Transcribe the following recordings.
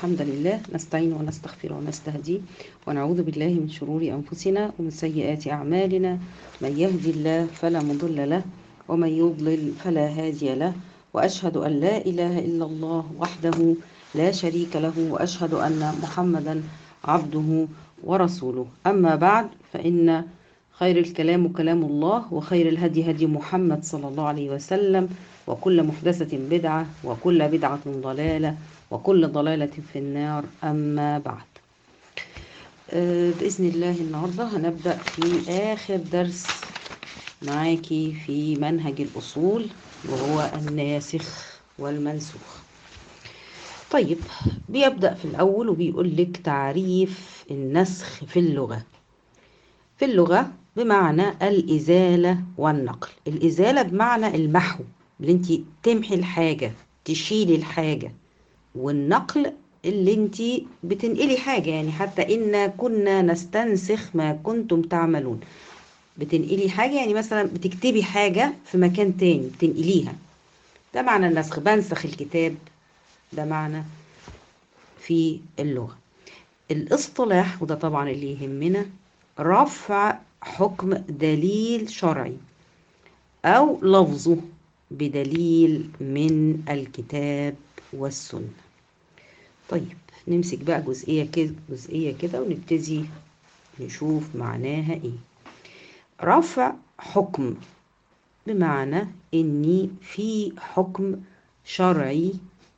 الحمد لله نستعين ونستغفر ونستهدي ونعوذ بالله من شرور أنفسنا ومن سيئات أعمالنا من يهدي الله فلا مضل له ومن يضلل فلا هادي له وأشهد أن لا إله إلا الله وحده لا شريك له وأشهد أن محمدا عبده ورسوله أما بعد فإن خير الكلام كلام الله وخير الهدي هدي محمد صلى الله عليه وسلم وكل محدثة بدعة وكل بدعة ضلالة وكل ضلالة في النار أما بعد بإذن الله النهاردة هنبدأ في آخر درس معاكي في منهج الأصول وهو الناسخ والمنسوخ طيب بيبدأ في الأول وبيقول لك تعريف النسخ في اللغة في اللغة بمعنى الإزالة والنقل الإزالة بمعنى المحو اللي انت تمحي الحاجة تشيلي الحاجة والنقل اللي انت بتنقلي حاجة يعني حتى إن كنا نستنسخ ما كنتم تعملون بتنقلي حاجة يعني مثلا بتكتبي حاجة في مكان تاني بتنقليها ده معنى النسخ بنسخ الكتاب ده معنى في اللغة الاصطلاح وده طبعا اللي يهمنا رفع حكم دليل شرعي أو لفظه بدليل من الكتاب والسنة طيب نمسك بقى جزئية كده جزئية كده ونبتدي نشوف معناها ايه رفع حكم بمعنى اني في حكم شرعي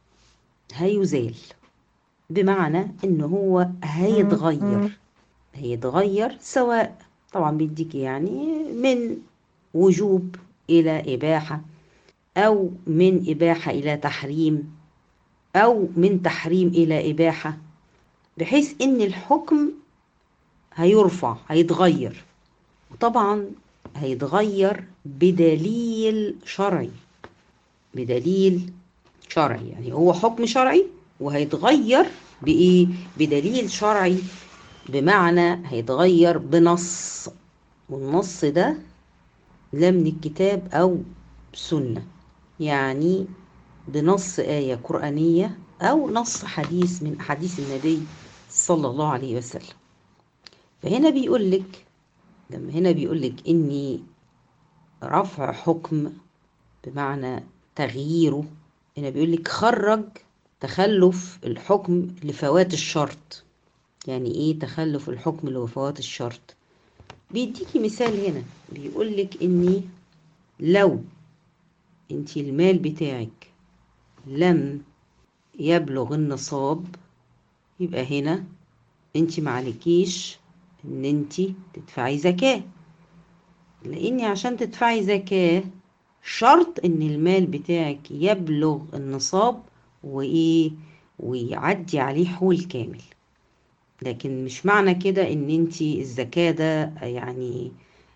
هيزال بمعنى ان هو هيتغير هيتغير سواء طبعا بيديك يعني من وجوب الى اباحه او من اباحه الى تحريم او من تحريم الى اباحه بحيث ان الحكم هيرفع هيتغير وطبعا هيتغير بدليل شرعي بدليل شرعي يعني هو حكم شرعي وهيتغير بايه بدليل شرعي بمعنى هيتغير بنص والنص ده لا من الكتاب او سنه يعني بنص آية قرآنية أو نص حديث من أحاديث النبي صلى الله عليه وسلم فهنا بيقول لك لما هنا بيقول لك إني رفع حكم بمعنى تغييره هنا بيقول لك خرج تخلف الحكم لفوات الشرط يعني ايه تخلف الحكم لفوات الشرط بيديكي مثال هنا بيقول لك اني لو انت المال بتاعك لم يبلغ النصاب يبقى هنا انت معلكيش ان انت تدفعي زكاة لاني عشان تدفعي زكاة شرط ان المال بتاعك يبلغ النصاب وايه ويعدي عليه حول كامل لكن مش معنى كده ان انت الزكاة ده يعني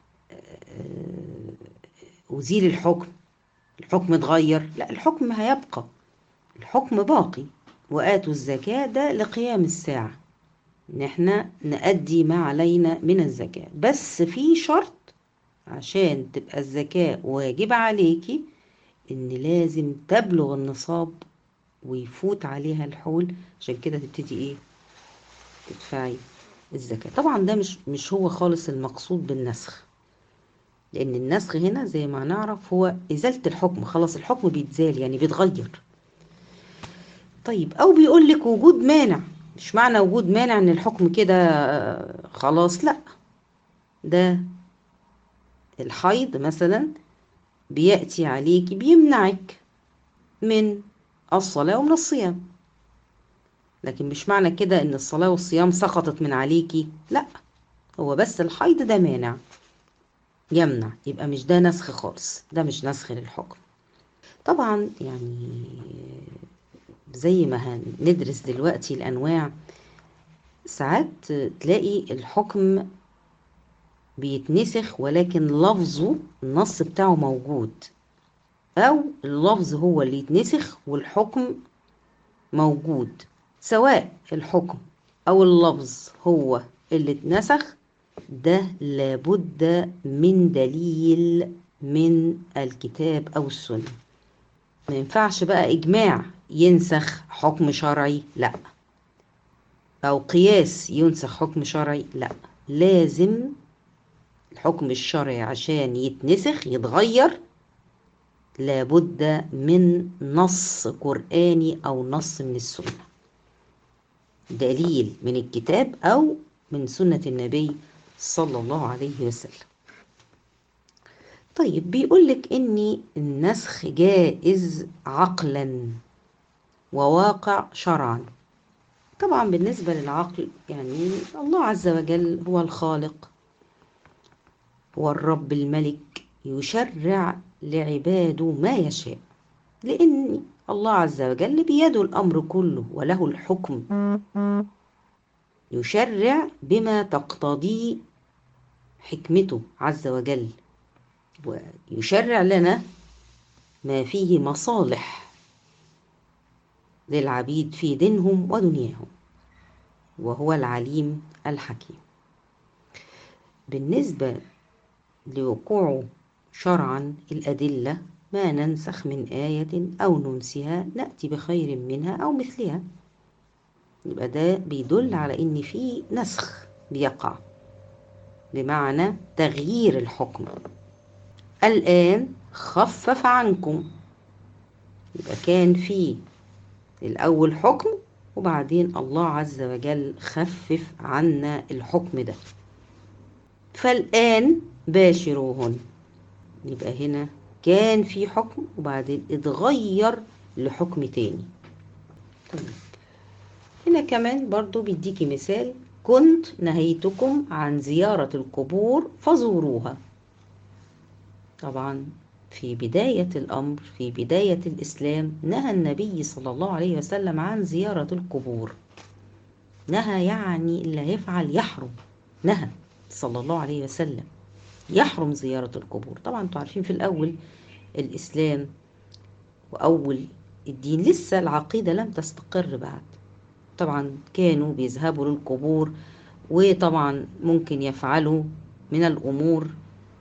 أزيل الحكم الحكم اتغير لا الحكم هيبقى الحكم باقي وآتوا الزكاة ده لقيام الساعة إن إحنا نأدي ما علينا من الزكاة بس في شرط عشان تبقى الزكاة واجبة عليكي إن لازم تبلغ النصاب ويفوت عليها الحول عشان كده تبتدي إيه تدفعي الزكاة طبعا ده مش مش هو خالص المقصود بالنسخ لأن النسخ هنا زي ما نعرف هو إزالة الحكم خلاص الحكم بيتزال يعني بيتغير طيب أو بيقول لك وجود مانع مش معنى وجود مانع إن الحكم كده خلاص لأ ده الحيض مثلا بيأتي عليك بيمنعك من الصلاة ومن الصيام لكن مش معنى كده إن الصلاة والصيام سقطت من عليكي لأ هو بس الحيض ده مانع يمنع يبقى مش ده نسخ خالص ده مش نسخ للحكم طبعا يعني زي ما هندرس دلوقتي الانواع ساعات تلاقي الحكم بيتنسخ ولكن لفظه النص بتاعه موجود او اللفظ هو اللي يتنسخ والحكم موجود سواء الحكم او اللفظ هو اللي اتنسخ ده لابد من دليل من الكتاب او السنه ما ينفعش بقى اجماع ينسخ حكم شرعي لا أو قياس ينسخ حكم شرعي لا لازم الحكم الشرعي عشان يتنسخ يتغير لابد من نص قرآني أو نص من السنة دليل من الكتاب أو من سنة النبي صلى الله عليه وسلم طيب بيقولك إن النسخ جائز عقلا وواقع شرعا طبعا بالنسبة للعقل يعني الله عز وجل هو الخالق هو الرب الملك يشرع لعباده ما يشاء لأن الله عز وجل بيده الأمر كله وله الحكم يشرع بما تقتضيه حكمته عز وجل ويشرع لنا ما فيه مصالح للعبيد في دينهم ودنياهم وهو العليم الحكيم بالنسبة لوقوعه شرعا الأدلة ما ننسخ من آية أو ننسها نأتي بخير منها أو مثلها يبقى ده بيدل على إن في نسخ بيقع بمعنى تغيير الحكم الآن خفف عنكم يبقى كان في الأول حكم وبعدين الله عز وجل خفف عنا الحكم ده فالآن باشروهن يبقى هنا كان في حكم وبعدين اتغير لحكم تاني طيب. هنا كمان برضو بيديكي مثال كنت نهيتكم عن زيارة القبور فزوروها طبعا في بداية الأمر في بداية الإسلام نهى النبي صلى الله عليه وسلم عن زيارة القبور نهى يعني اللي هيفعل يحرم نهى صلى الله عليه وسلم يحرم زيارة القبور طبعا انتوا عارفين في الأول الإسلام وأول الدين لسه العقيدة لم تستقر بعد طبعا كانوا بيذهبوا للقبور وطبعا ممكن يفعلوا من الأمور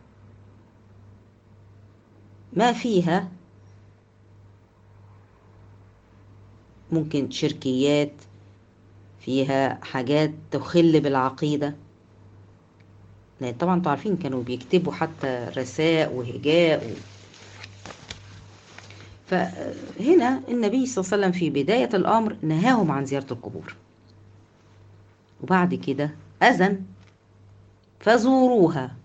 ما فيها ممكن شركيات فيها حاجات تخل بالعقيدة لأن طبعا انتوا عارفين كانوا بيكتبوا حتى رساء وهجاء و... فهنا النبي صلى الله عليه وسلم في بداية الأمر نهاهم عن زيارة القبور وبعد كده أذن فزوروها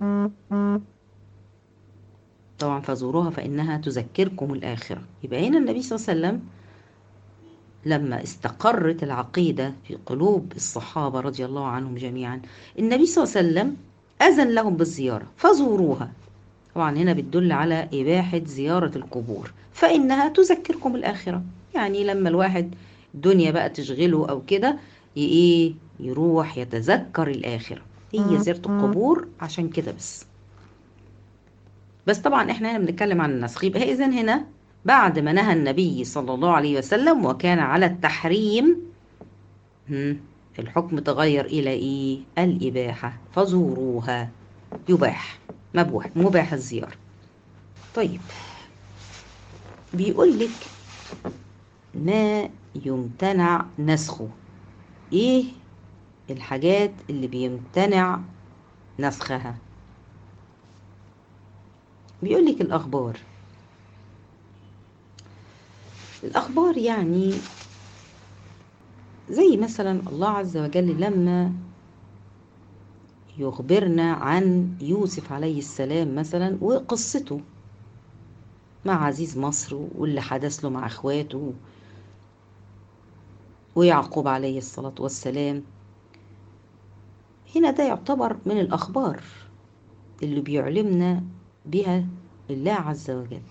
طبعا فزوروها فإنها تذكركم الآخرة يبقى هنا النبي صلى الله عليه وسلم لما استقرت العقيدة في قلوب الصحابة رضي الله عنهم جميعا النبي صلى الله عليه وسلم أذن لهم بالزيارة فزوروها طبعا هنا بتدل على إباحة زيارة القبور فإنها تذكركم الآخرة يعني لما الواحد الدنيا بقى تشغله أو كده إيه يروح يتذكر الآخرة هي زيارة القبور عشان كده بس بس طبعا احنا هنا بنتكلم عن النسخ يبقى اذا هنا بعد ما نهى النبي صلى الله عليه وسلم وكان على التحريم الحكم تغير الى ايه الاباحه فزوروها يباح مبوح مباح الزياره طيب بيقول لك ما يمتنع نسخه ايه الحاجات اللي بيمتنع نسخها بيقول لك الأخبار الأخبار يعني زي مثلا الله عز وجل لما يخبرنا عن يوسف عليه السلام مثلا وقصته مع عزيز مصر واللي حدث له مع اخواته ويعقوب عليه الصلاة والسلام هنا ده يعتبر من الأخبار اللي بيعلمنا بها الله عز وجل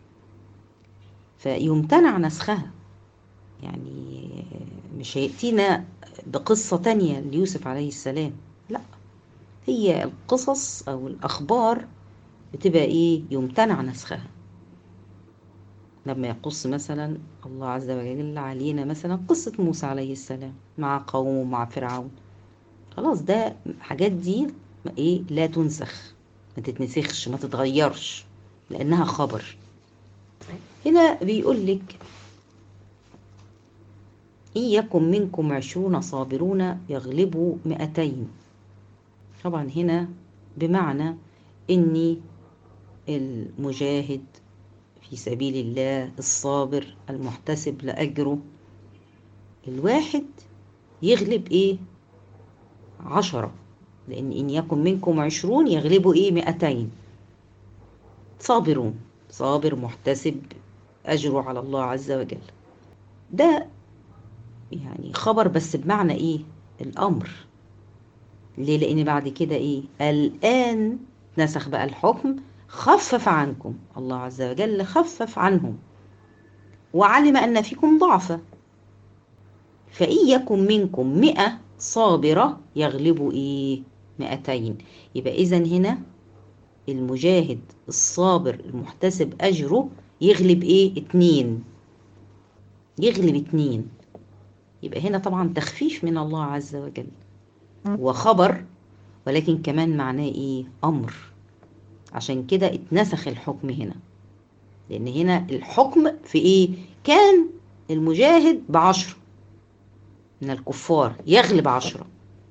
فيمتنع نسخها يعني مش هيأتينا بقصة تانية ليوسف عليه السلام لا هي القصص أو الأخبار بتبقى إيه يمتنع نسخها لما يقص مثلا الله عز وجل علينا مثلا قصة موسى عليه السلام مع قومه مع فرعون خلاص ده حاجات دي ايه لا تنسخ ما تتنسخش ما تتغيرش لانها خبر هنا بيقول لك إن يكن منكم عشرون صابرون يغلبوا مئتين طبعا هنا بمعنى إني المجاهد في سبيل الله الصابر المحتسب لأجره الواحد يغلب إيه عشرة لأن إن يكن منكم عشرون يغلبوا إيه مئتين صابرون صابر محتسب أجره على الله عز وجل ده يعني خبر بس بمعنى إيه الأمر ليه لأن بعد كده إيه الآن نسخ بقى الحكم خفف عنكم الله عز وجل خفف عنهم وعلم أن فيكم ضعفا فإن يكن منكم مئة صابرة يغلبوا إيه مئتين يبقى إذا هنا المجاهد الصابر المحتسب أجره يغلب إيه اتنين يغلب اتنين يبقى هنا طبعا تخفيف من الله عز وجل وخبر ولكن كمان معناه إيه أمر عشان كده اتنسخ الحكم هنا لأن هنا الحكم في إيه كان المجاهد بعشرة من الكفار يغلب عشرة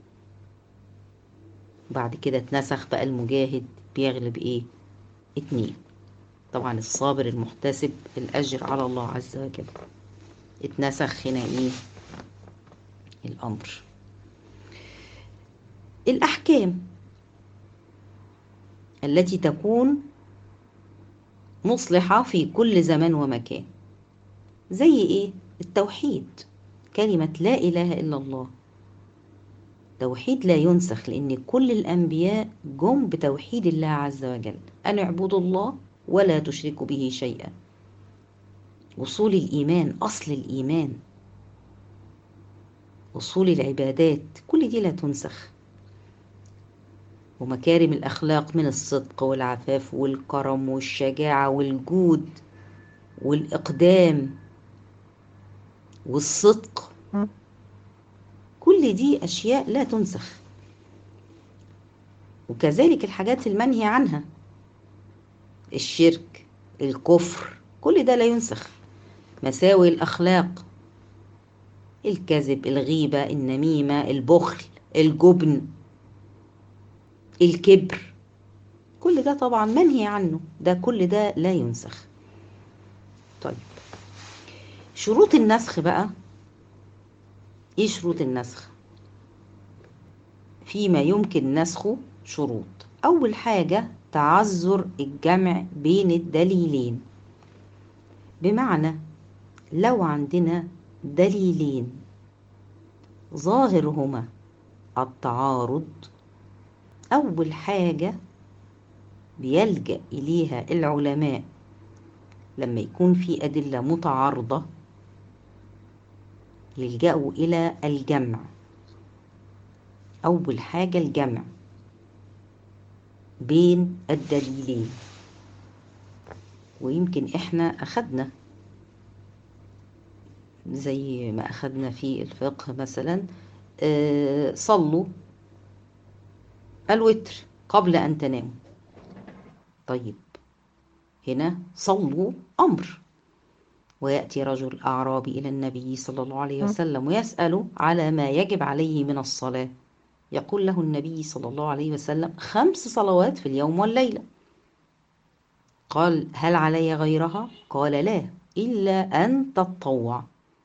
بعد كده اتنسخ بقى المجاهد بيغلب ايه اتنين طبعا الصابر المحتسب الأجر على الله عز وجل اتنسخ هنا ايه الأمر الأحكام التي تكون مصلحة في كل زمان ومكان زي ايه التوحيد كلمة لا إله إلا الله توحيد لا ينسخ لأن كل الأنبياء جم بتوحيد الله عز وجل أن اعبدوا الله ولا تشركوا به شيئا وصول الإيمان أصل الإيمان وصول العبادات كل دي لا تنسخ ومكارم الأخلاق من الصدق والعفاف والكرم والشجاعة والجود والإقدام والصدق كل دي أشياء لا تنسخ وكذلك الحاجات المنهي عنها الشرك الكفر كل ده لا ينسخ مساوي الأخلاق الكذب الغيبة النميمة البخل الجبن الكبر كل ده طبعا منهي عنه ده كل ده لا ينسخ طيب شروط النسخ بقى ايه شروط النسخ فيما يمكن نسخه شروط اول حاجه تعذر الجمع بين الدليلين بمعنى لو عندنا دليلين ظاهرهما التعارض اول حاجه بيلجا اليها العلماء لما يكون في ادله متعارضه يلجأوا إلى الجمع أول حاجة الجمع بين الدليلين ويمكن إحنا أخدنا زي ما أخدنا في الفقه مثلا آه صلوا الوتر قبل أن تناموا طيب هنا صلوا أمر ويأتي رجل أعرابي إلى النبي صلى الله عليه وسلم ويسأل على ما يجب عليه من الصلاة يقول له النبي صلى الله عليه وسلم خمس صلوات في اليوم والليلة قال هل علي غيرها؟ قال لا إلا أن تتطوع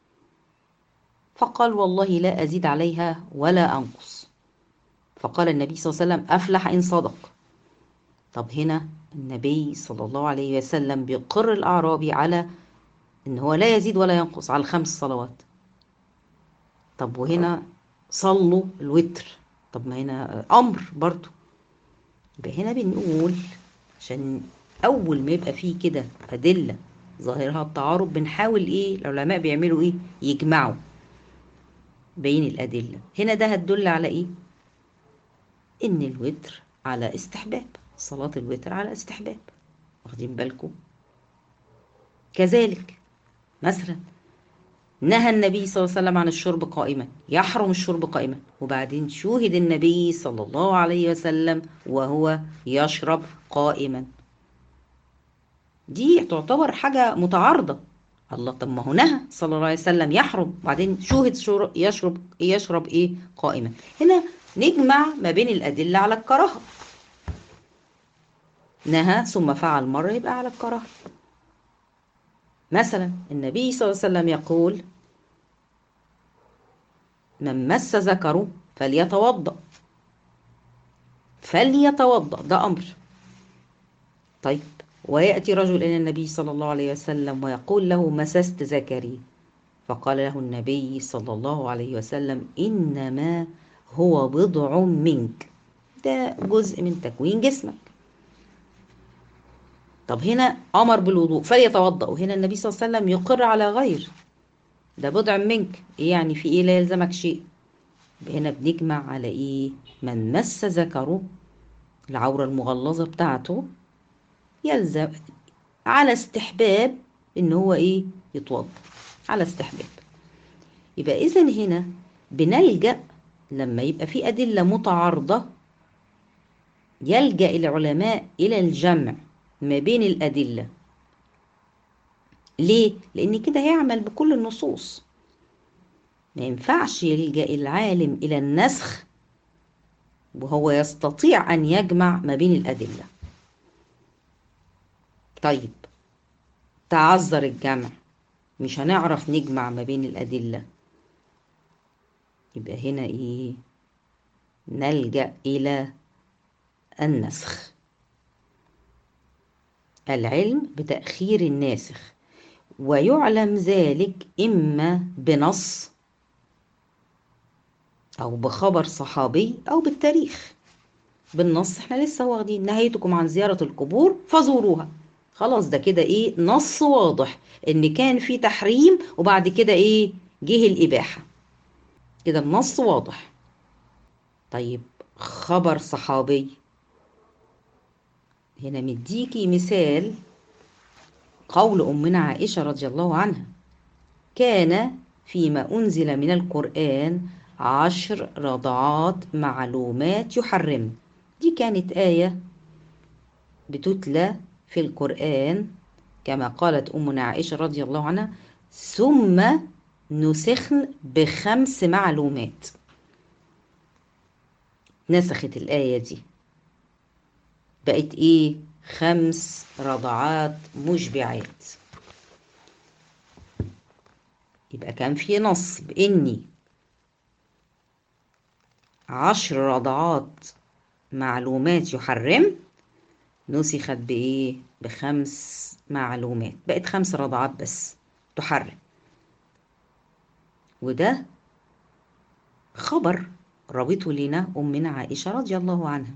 فقال والله لا أزيد عليها ولا أنقص فقال النبي صلى الله عليه وسلم أفلح إن صدق طب هنا النبي صلى الله عليه وسلم بيقر الأعرابي على ان هو لا يزيد ولا ينقص على الخمس صلوات طب وهنا صلوا الوتر طب ما هنا امر برضو يبقى هنا بنقول عشان اول ما يبقى فيه كده ادله ظاهرها التعارض بنحاول ايه العلماء بيعملوا ايه يجمعوا بين الادله هنا ده هتدل على ايه ان الوتر على استحباب صلاه الوتر على استحباب واخدين بالكم كذلك مثلا نهى النبي صلى الله عليه وسلم عن الشرب قائما يحرم الشرب قائما وبعدين شوهد النبي صلى الله عليه وسلم وهو يشرب قائما دي تعتبر حاجة متعارضة الله طب ما هو نهى صلى الله عليه وسلم يحرم وبعدين شوهد شر- يشرب يشرب ايه قائما هنا نجمع ما بين الأدلة على الكراهة نهى ثم فعل مرة يبقى على الكراهة مثلا النبي صلى الله عليه وسلم يقول من مس ذكره فليتوضأ فليتوضأ ده أمر طيب ويأتي رجل إلى النبي صلى الله عليه وسلم ويقول له مسست ذكري فقال له النبي صلى الله عليه وسلم إنما هو بضع منك ده جزء من تكوين جسمك طب هنا أمر بالوضوء فليتوضأ وهنا النبي صلى الله عليه وسلم يقر على غير ده بضع منك إيه يعني في إيه لا يلزمك شيء هنا بنجمع على إيه من مس ذكره العورة المغلظة بتاعته يلزم على استحباب ان هو ايه يتوضا على استحباب يبقى اذا هنا بنلجا لما يبقى في ادله متعارضه يلجا العلماء الى الجمع ما بين الادله ليه لان كده هيعمل بكل النصوص ما ينفعش يلجا العالم الى النسخ وهو يستطيع ان يجمع ما بين الادله طيب تعذر الجمع مش هنعرف نجمع ما بين الأدلة يبقى هنا إيه نلجأ إلى النسخ العلم بتأخير الناسخ ويعلم ذلك إما بنص أو بخبر صحابي أو بالتاريخ بالنص احنا لسه واخدين نهيتكم عن زيارة القبور فزوروها خلاص ده كده ايه نص واضح ان كان في تحريم وبعد كده ايه جه الاباحه كده النص واضح طيب خبر صحابي هنا مديكي مثال قول امنا عائشه رضي الله عنها كان فيما انزل من القران عشر رضعات معلومات يحرم دي كانت ايه بتتلى في القرآن كما قالت أمنا عائشة رضي الله عنها ثم نسخن بخمس معلومات نسخت الآية دي بقت إيه خمس رضعات مشبعات يبقى كان في نص بإني عشر رضعات معلومات يحرم نسخت بإيه؟ بخمس معلومات بقت خمس رضعات بس تحرم وده خبر روته لنا أمنا عائشة رضي الله عنها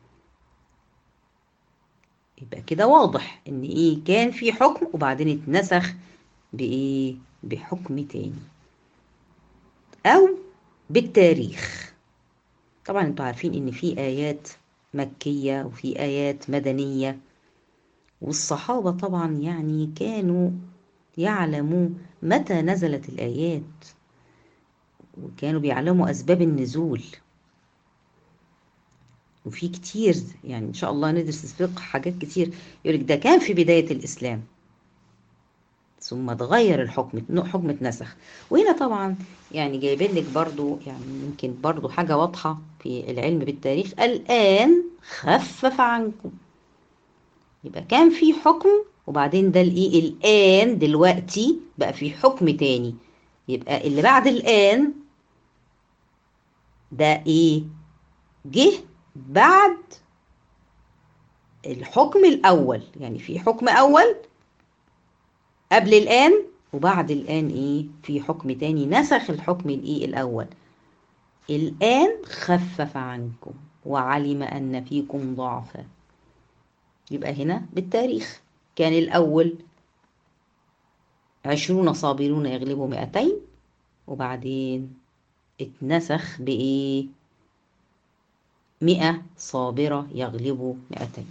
يبقى كده واضح إن إيه كان في حكم وبعدين اتنسخ بإيه؟ بحكم تاني أو بالتاريخ طبعا انتوا عارفين إن في آيات مكية وفي آيات مدنية والصحابة طبعا يعني كانوا يعلموا متى نزلت الآيات وكانوا بيعلموا أسباب النزول وفي كتير يعني إن شاء الله ندرس الفقه حاجات كتير يقولك ده كان في بداية الإسلام ثم اتغير الحكم حكم اتنسخ وهنا طبعا يعني جايبين لك برضو يعني يمكن برضو حاجة واضحة في العلم بالتاريخ الآن خفف عنكم يبقى كان في حكم وبعدين ده الايه الآن دلوقتي بقى في حكم تاني يبقى اللي بعد الآن ده ايه جه بعد الحكم الأول يعني في حكم أول قبل الآن وبعد الآن إيه في حكم تاني نسخ الحكم الإيه الأول الآن خفف عنكم وعلم أن فيكم ضعفا يبقى هنا بالتاريخ كان الأول عشرون صابرون يغلبوا مئتين وبعدين اتنسخ بإيه مئة صابرة يغلبوا مئتين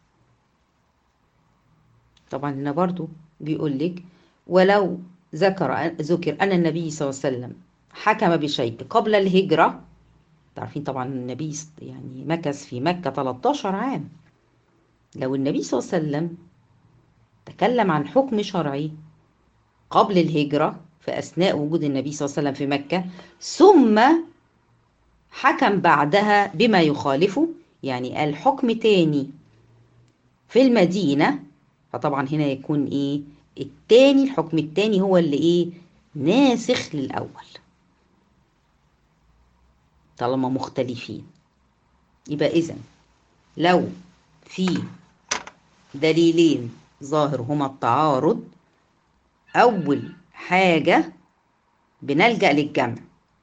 طبعا هنا برضو بيقول لك ولو ذكر ذكر أن النبي صلى الله عليه وسلم حكم بشيء قبل الهجرة تعرفين طبعا النبي يعني مكث في مكة 13 عام لو النبي صلى الله عليه وسلم تكلم عن حكم شرعي قبل الهجرة في أثناء وجود النبي صلى الله عليه وسلم في مكة ثم حكم بعدها بما يخالفه يعني قال حكم تاني في المدينة فطبعا هنا يكون ايه التاني الحكم التاني هو اللي ايه ناسخ للأول طالما مختلفين يبقى إذا لو في دليلين ظاهر هما التعارض أول حاجة بنلجأ للجمع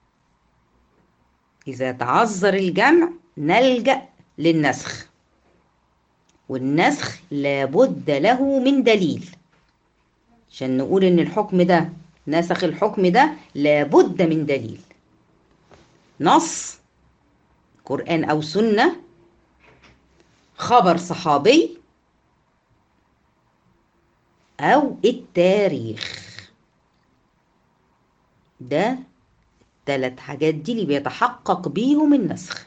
إذا تعذر الجمع نلجأ للنسخ والنسخ لابد له من دليل عشان نقول إن الحكم ده نسخ الحكم ده لابد من دليل نص قرآن أو سنة خبر صحابي أو التاريخ ده التلات حاجات دي اللي بيتحقق بيهم النسخ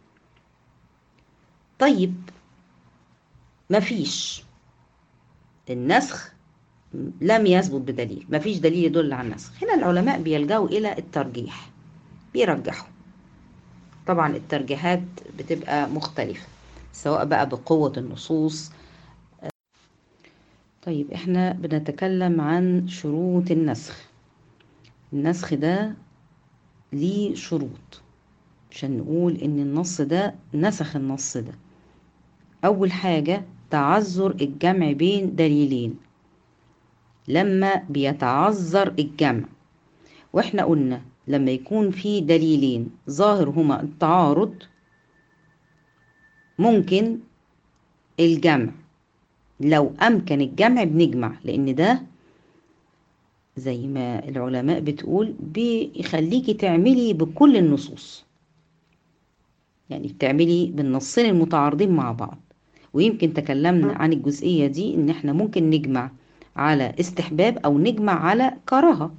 طيب مفيش النسخ لم يثبت بدليل مفيش دليل يدل على النسخ هنا العلماء بيلجأوا إلى الترجيح بيرجحوا طبعا الترجيحات بتبقى مختلفة سواء بقى بقوة النصوص طيب احنا بنتكلم عن شروط النسخ النسخ ده ليه شروط عشان نقول ان النص ده نسخ النص ده اول حاجة تعذر الجمع بين دليلين لما بيتعذر الجمع واحنا قلنا لما يكون في دليلين ظاهر هما التعارض ممكن الجمع لو أمكن الجمع بنجمع لأن ده زي ما العلماء بتقول بيخليكي تعملي بكل النصوص يعني بتعملي بالنصين المتعارضين مع بعض ويمكن تكلمنا عن الجزئية دي إن احنا ممكن نجمع على استحباب أو نجمع على كراهة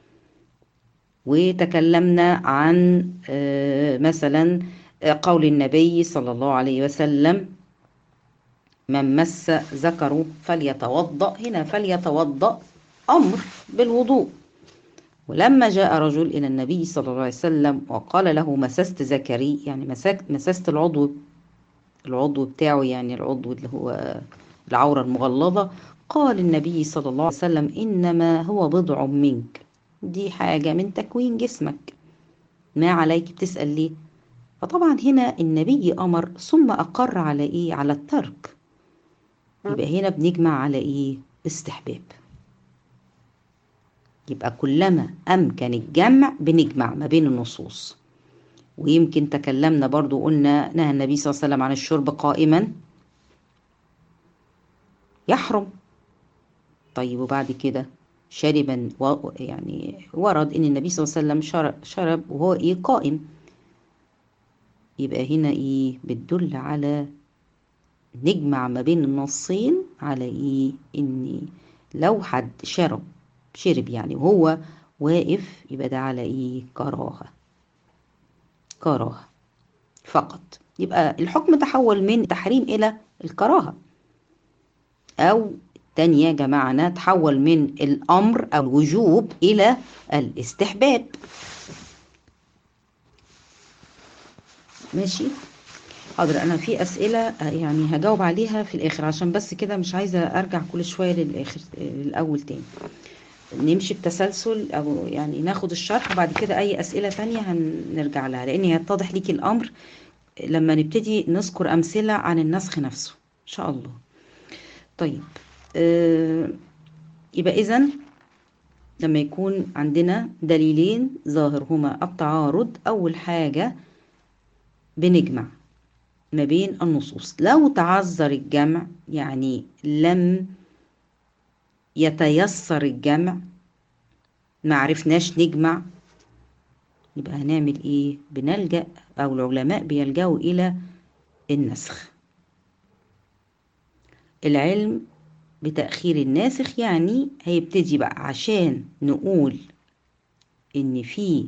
وتكلمنا عن مثلا قول النبي صلى الله عليه وسلم من مس ذكره فليتوضأ هنا فليتوضأ أمر بالوضوء ولما جاء رجل إلى النبي صلى الله عليه وسلم وقال له مسست ذكري يعني مسست العضو العضو بتاعه يعني العضو اللي هو العورة المغلظة قال النبي صلى الله عليه وسلم إنما هو بضع منك دي حاجة من تكوين جسمك ما عليك بتسأل ليه فطبعا هنا النبي أمر ثم أقر على إيه على الترك يبقى هنا بنجمع على إيه استحباب يبقى كلما أمكن الجمع بنجمع ما بين النصوص ويمكن تكلمنا برضو قلنا نهى النبي صلى الله عليه وسلم عن الشرب قائما يحرم طيب وبعد كده شربا و... يعني ورد ان النبي صلى الله عليه وسلم شرب, شرب وهو ايه قائم يبقى هنا ايه بتدل على نجمع ما بين النصين على ايه ان لو حد شرب شرب يعني وهو واقف يبقى ده على ايه كراهة كراهة فقط يبقى الحكم تحول من تحريم الى الكراهة او تانية جماعنا تحول من الأمر أو الوجوب إلى الاستحباب ماشي حاضر أنا في أسئلة يعني هجاوب عليها في الآخر عشان بس كده مش عايزة أرجع كل شوية للآخر للأول تاني نمشي بتسلسل أو يعني ناخد الشرح وبعد كده أي أسئلة تانية هنرجع لها لأن يتضح ليكي الأمر لما نبتدي نذكر أمثلة عن النسخ نفسه إن شاء الله طيب يبقى إذا لما يكون عندنا دليلين ظاهر هما التعارض أول حاجة بنجمع ما بين النصوص لو تعذر الجمع يعني لم يتيسر الجمع ما عرفناش نجمع يبقى هنعمل ايه بنلجأ او العلماء بيلجأوا الى النسخ العلم بتأخير الناسخ يعني هيبتدي بقى عشان نقول إن في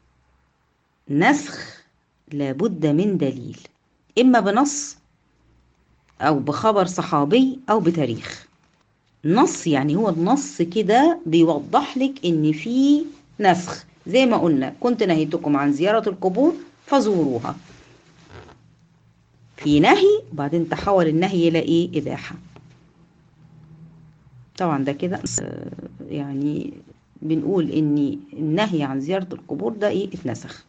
نسخ لابد من دليل إما بنص أو بخبر صحابي أو بتاريخ نص يعني هو النص كده بيوضح لك ان في نسخ زي ما قلنا كنت نهيتكم عن زيارة القبور فزوروها في نهي وبعدين تحول النهي الى ايه اباحة طبعا ده كده يعني بنقول ان النهي عن زيارة القبور ده ايه اتنسخ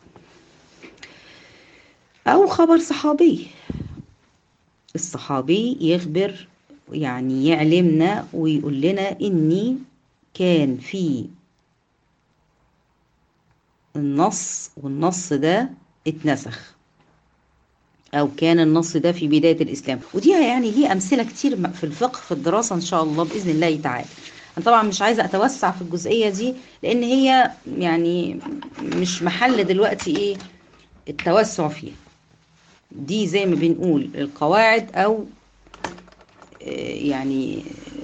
او خبر صحابي الصحابي يخبر يعني يعلمنا ويقول لنا اني كان في النص والنص ده اتنسخ او كان النص ده في بداية الاسلام ودي يعني ليه امثلة كتير في الفقه في الدراسة ان شاء الله باذن الله تعالى انا طبعا مش عايزة اتوسع في الجزئية دي لان هي يعني مش محل دلوقتي ايه التوسع فيها دي زي ما بنقول القواعد او يعني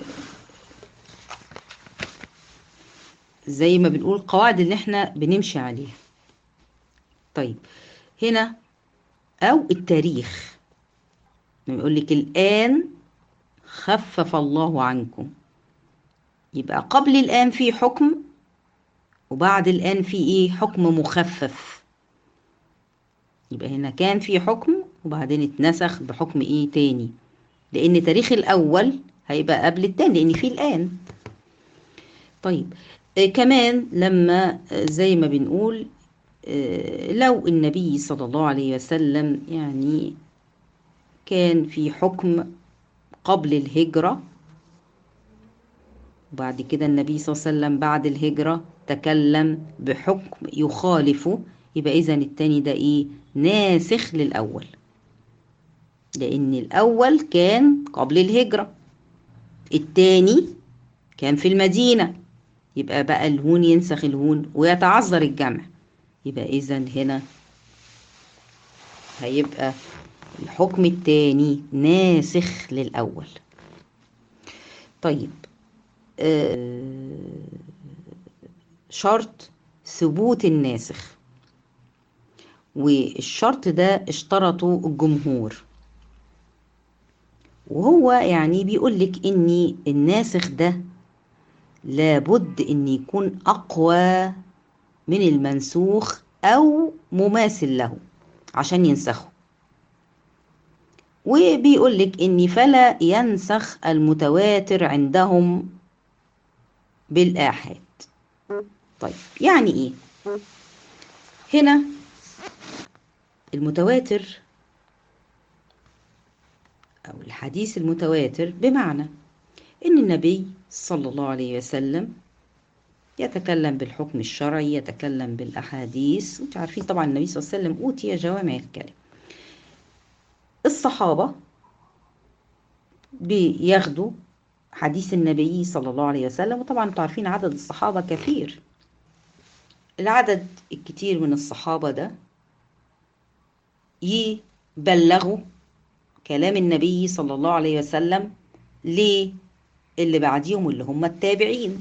زي ما بنقول القواعد اللي احنا بنمشي عليها طيب هنا او التاريخ يقول لك الان خفف الله عنكم يبقى قبل الان في حكم وبعد الان في ايه حكم مخفف يبقى هنا كان في حكم وبعدين اتنسخ بحكم ايه تاني لان تاريخ الاول هيبقى قبل التاني لان في الان طيب آه كمان لما آه زي ما بنقول آه لو النبي صلى الله عليه وسلم يعني كان في حكم قبل الهجرة وبعد كده النبي صلى الله عليه وسلم بعد الهجرة تكلم بحكم يخالفه يبقى إذا التاني ده إيه ناسخ للأول لأن الأول كان قبل الهجرة التاني كان في المدينة يبقى بقى الهون ينسخ الهون ويتعذر الجمع يبقى إذا هنا هيبقى الحكم التاني ناسخ للأول طيب آه شرط ثبوت الناسخ والشرط ده اشترطه الجمهور وهو يعني بيقول لك ان الناسخ ده لابد ان يكون اقوى من المنسوخ او مماثل له عشان ينسخه وبيقول لك ان فلا ينسخ المتواتر عندهم بالآحاد طيب يعني ايه هنا المتواتر أو الحديث المتواتر بمعنى إن النبي صلى الله عليه وسلم يتكلم بالحكم الشرعي يتكلم بالأحاديث انتوا عارفين طبعا النبي صلى الله عليه وسلم أوتي جوامع الكلم الصحابة بياخدوا حديث النبي صلى الله عليه وسلم وطبعا انتوا عارفين عدد الصحابة كثير العدد الكتير من الصحابة ده يبلغوا كلام النبي صلى الله عليه وسلم ليه اللي بعديهم اللي هم التابعين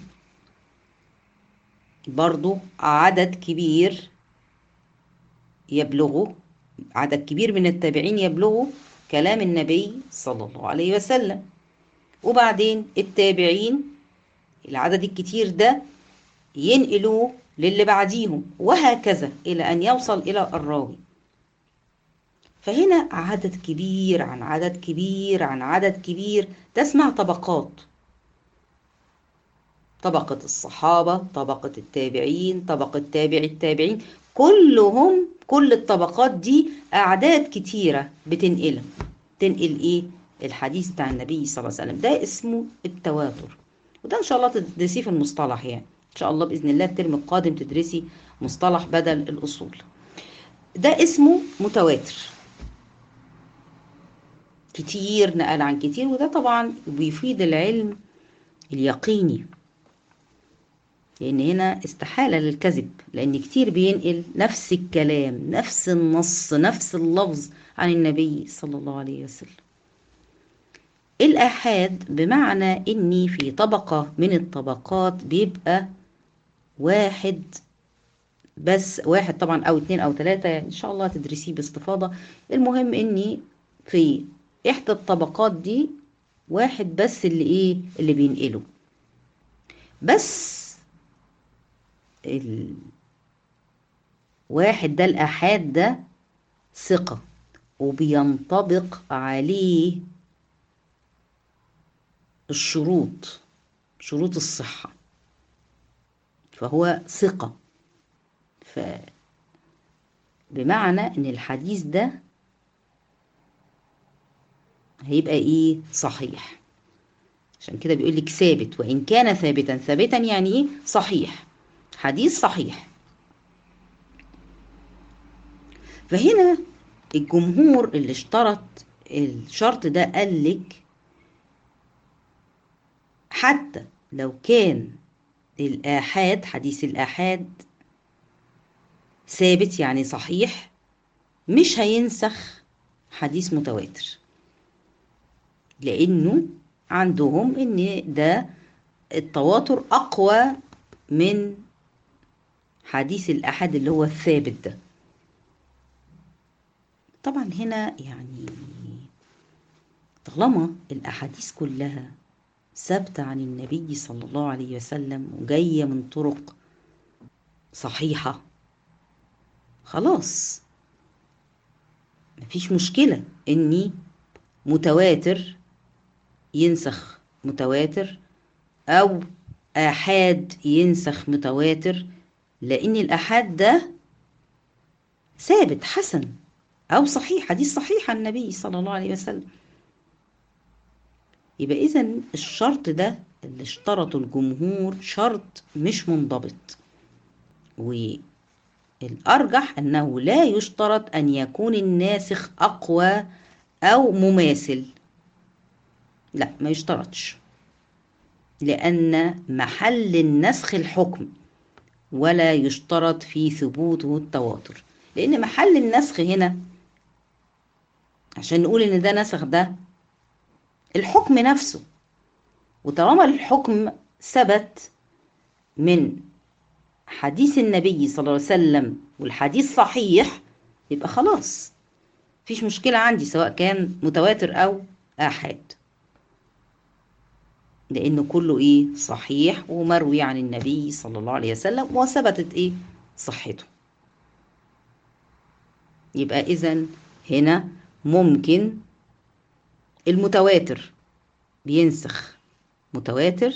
برضو عدد كبير يبلغوا عدد كبير من التابعين يبلغوا كلام النبي صلى الله عليه وسلم وبعدين التابعين العدد الكتير ده ينقلوه للي بعديهم وهكذا إلى أن يوصل إلى الراوي فهنا عدد كبير عن عدد كبير عن عدد كبير تسمع طبقات طبقة الصحابة طبقة التابعين طبقة تابع التابعين كلهم كل الطبقات دي أعداد كتيرة بتنقلها تنقل إيه الحديث بتاع النبي صلى الله عليه وسلم ده اسمه التواتر وده إن شاء الله تدرسيه في المصطلح يعني إن شاء الله بإذن الله الترم القادم تدرسي مصطلح بدل الأصول ده اسمه متواتر كتير نقل عن كتير وده طبعا بيفيد العلم اليقيني لأن هنا استحالة للكذب لأن كتير بينقل نفس الكلام نفس النص نفس اللفظ عن النبي صلى الله عليه وسلم الآحاد بمعنى إني في طبقة من الطبقات بيبقى واحد بس واحد طبعا أو اتنين أو تلاتة إن شاء الله تدرسيه باستفاضة المهم إني في إحدى الطبقات دي واحد بس اللي ايه اللي بينقله بس الواحد ده الآحاد ده ثقة وبينطبق عليه الشروط شروط الصحة فهو ثقة ف بمعنى ان الحديث ده هيبقى ايه صحيح عشان كده بيقول لك ثابت وان كان ثابتا ثابتا يعني ايه صحيح حديث صحيح فهنا الجمهور اللي اشترط الشرط ده قال لك حتى لو كان الآحاد حديث الآحاد ثابت يعني صحيح مش هينسخ حديث متواتر لأنه عندهم إن ده التواتر أقوى من حديث الأحد اللي هو الثابت ده طبعا هنا يعني طالما الأحاديث كلها ثابتة عن النبي صلى الله عليه وسلم وجاية من طرق صحيحة خلاص مفيش مشكلة إني متواتر ينسخ متواتر أو آحاد ينسخ متواتر لأن الآحاد ده ثابت حسن أو صحيح حديث صحيح عن النبي صلى الله عليه وسلم يبقى إذا الشرط ده اللي اشترطه الجمهور شرط مش منضبط والأرجح أنه لا يشترط أن يكون الناسخ أقوى أو مماثل لا ما يشترطش لأن محل النسخ الحكم ولا يشترط في ثبوته التواتر لأن محل النسخ هنا عشان نقول إن ده نسخ ده الحكم نفسه وطالما الحكم ثبت من حديث النبي صلى الله عليه وسلم والحديث صحيح يبقى خلاص مفيش مشكلة عندي سواء كان متواتر أو آحاد لأنه كله إيه صحيح ومروي عن النبي صلى الله عليه وسلم وثبتت إيه صحته يبقى إذا هنا ممكن المتواتر بينسخ متواتر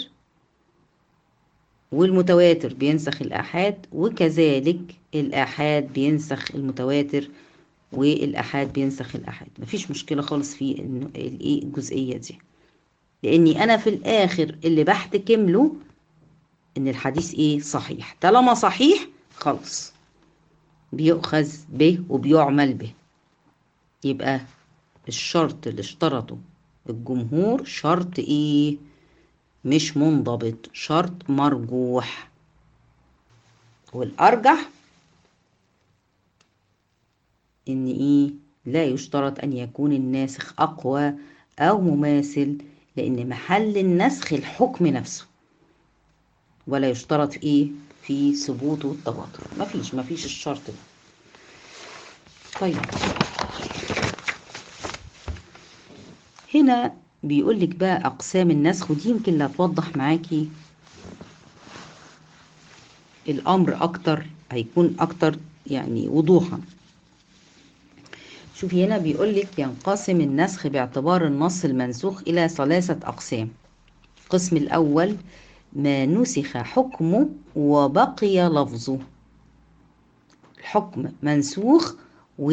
والمتواتر بينسخ الآحاد وكذلك الآحاد بينسخ المتواتر والآحاد بينسخ الآحاد مفيش مشكلة خالص في الايه الجزئية دي لأني أنا في الآخر اللي بحتكم له إن الحديث إيه صحيح طالما صحيح خلاص بيؤخذ به وبيعمل به يبقى الشرط اللي اشترطه الجمهور شرط ايه مش منضبط شرط مرجوح والارجح ان ايه لا يشترط ان يكون الناسخ اقوى او مماثل لان محل النسخ الحكم نفسه ولا يشترط ايه في ثبوته التواتر مفيش مفيش الشرط ده طيب هنا بيقول لك بقى اقسام النسخ ودي يمكن اللي هتوضح معاكي الامر اكتر هيكون اكتر يعني وضوحا شوفي هنا بيقول لك ينقسم النسخ باعتبار النص المنسوخ الى ثلاثه اقسام القسم الاول ما نسخ حكمه وبقي لفظه الحكم منسوخ و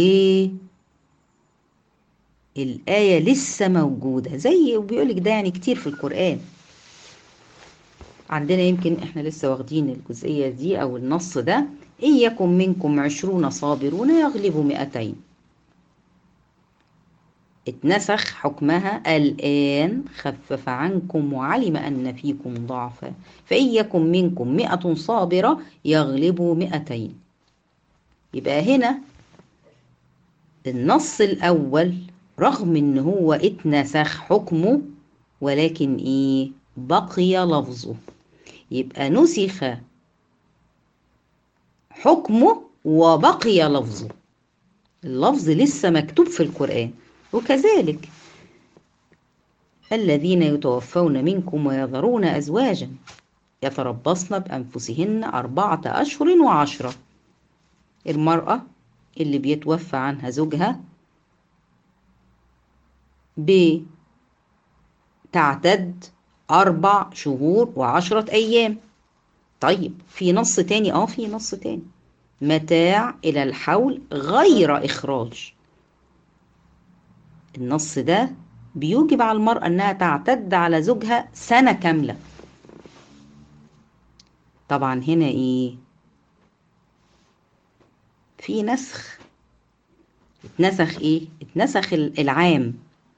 الآية لسه موجودة زي بيقولك ده يعني كتير في القرآن عندنا يمكن احنا لسه واخدين الجزئية دي أو النص ده إن يكن منكم عشرون صابرون يغلبوا مئتين اتنسخ حكمها الآن خفف عنكم وعلم أن فيكم ضعفا فإن يكن منكم مئة صابرة يغلبوا مئتين يبقى هنا النص الأول رغم ان هو اتنسخ حكمه ولكن ايه بقي لفظه يبقى نسخ حكمه وبقي لفظه اللفظ لسه مكتوب في القرآن وكذلك الذين يتوفون منكم ويذرون أزواجا يتربصن بأنفسهن أربعة أشهر وعشرة المرأة اللي بيتوفى عنها زوجها بتعتد أربع شهور وعشرة أيام طيب في نص تاني اه في نص تاني متاع إلى الحول غير إخراج النص ده بيوجب على المرأة إنها تعتد على زوجها سنة كاملة طبعا هنا إيه في نسخ اتنسخ إيه اتنسخ العام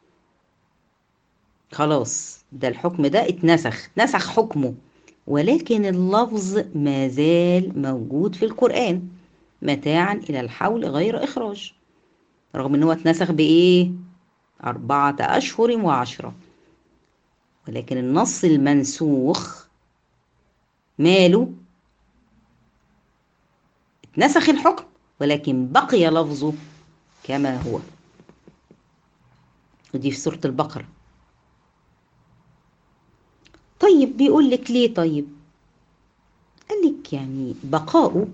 خلاص ده الحكم ده اتنسخ اتنسخ حكمه ولكن اللفظ ما زال موجود في القرآن متاعا إلى الحول غير إخراج رغم إن هو اتنسخ بإيه؟ أربعة أشهر وعشرة ولكن النص المنسوخ ماله اتنسخ الحكم ولكن بقي لفظه كما هو ودي في سورة البقرة طيب بيقول لك ليه طيب قال لك يعني بقاؤه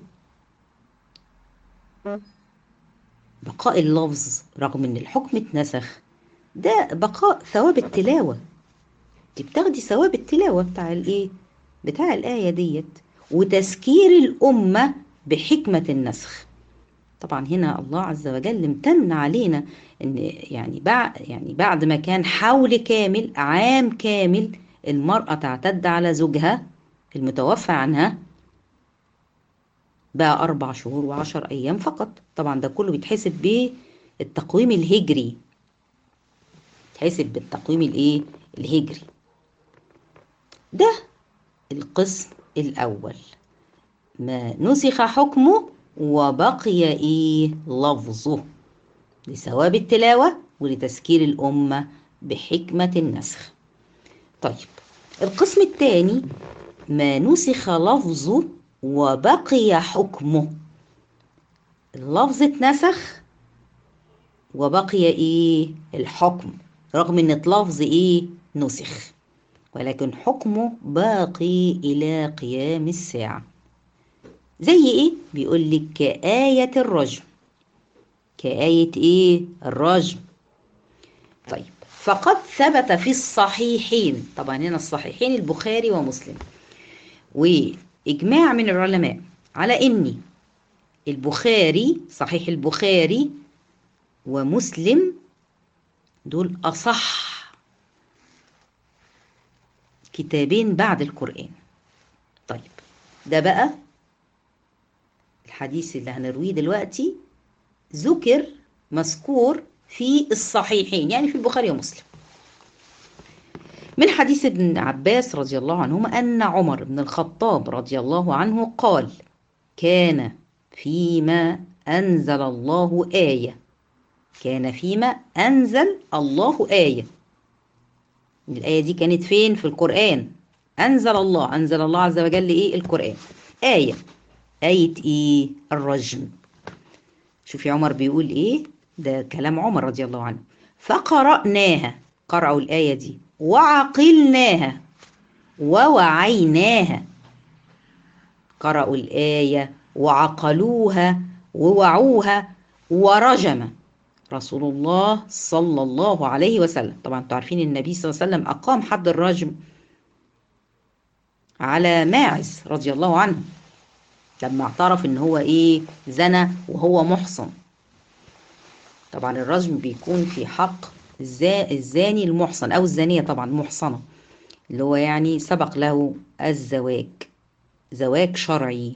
بقاء اللفظ رغم ان الحكم اتنسخ ده بقاء ثواب التلاوة انت بتاخدي ثواب التلاوة بتاع الايه بتاع الآية ديت وتذكير الأمة بحكمة النسخ طبعا هنا الله عز وجل امتن علينا ان يعني بعد يعني بعد ما كان حول كامل عام كامل المرأة تعتد على زوجها المتوفى عنها بقى أربع شهور وعشر أيام فقط طبعا ده كله بيتحسب بالتقويم الهجري بيتحسب بالتقويم الإيه الهجري ده القسم الأول ما نسخ حكمه وبقي إيه لفظه لثواب التلاوة ولتذكير الأمة بحكمة النسخ طيب القسم الثاني ما نسخ لفظه وبقي حكمه اللفظ اتنسخ وبقي ايه الحكم رغم ان اللفظ ايه نسخ ولكن حكمه باقي الى قيام الساعة زي ايه بيقول لك كآية الرجم كآية ايه الرجم طيب فقد ثبت في الصحيحين طبعا هنا الصحيحين البخاري ومسلم وإجماع من العلماء على إن البخاري صحيح البخاري ومسلم دول أصح كتابين بعد القرآن طيب ده بقى الحديث اللي هنرويه دلوقتي ذكر مذكور في الصحيحين يعني في البخاري ومسلم من حديث ابن عباس رضي الله عنهما أن عمر بن الخطاب رضي الله عنه قال كان فيما أنزل الله آية كان فيما أنزل الله آية الآية دي كانت فين في القرآن أنزل الله أنزل الله عز وجل إيه القرآن آية آية إيه الرجم شوفي عمر بيقول إيه ده كلام عمر رضي الله عنه فقرأناها قرأوا الآية دي وعقلناها ووعيناها قرأوا الآية وعقلوها ووعوها ورجم رسول الله صلى الله عليه وسلم طبعا انتوا عارفين النبي صلى الله عليه وسلم أقام حد الرجم على ماعز رضي الله عنه لما اعترف ان هو ايه زنى وهو محصن طبعا الرجم بيكون في حق الزاني المحصن او الزانيه طبعا محصنه اللي هو يعني سبق له الزواج زواج شرعي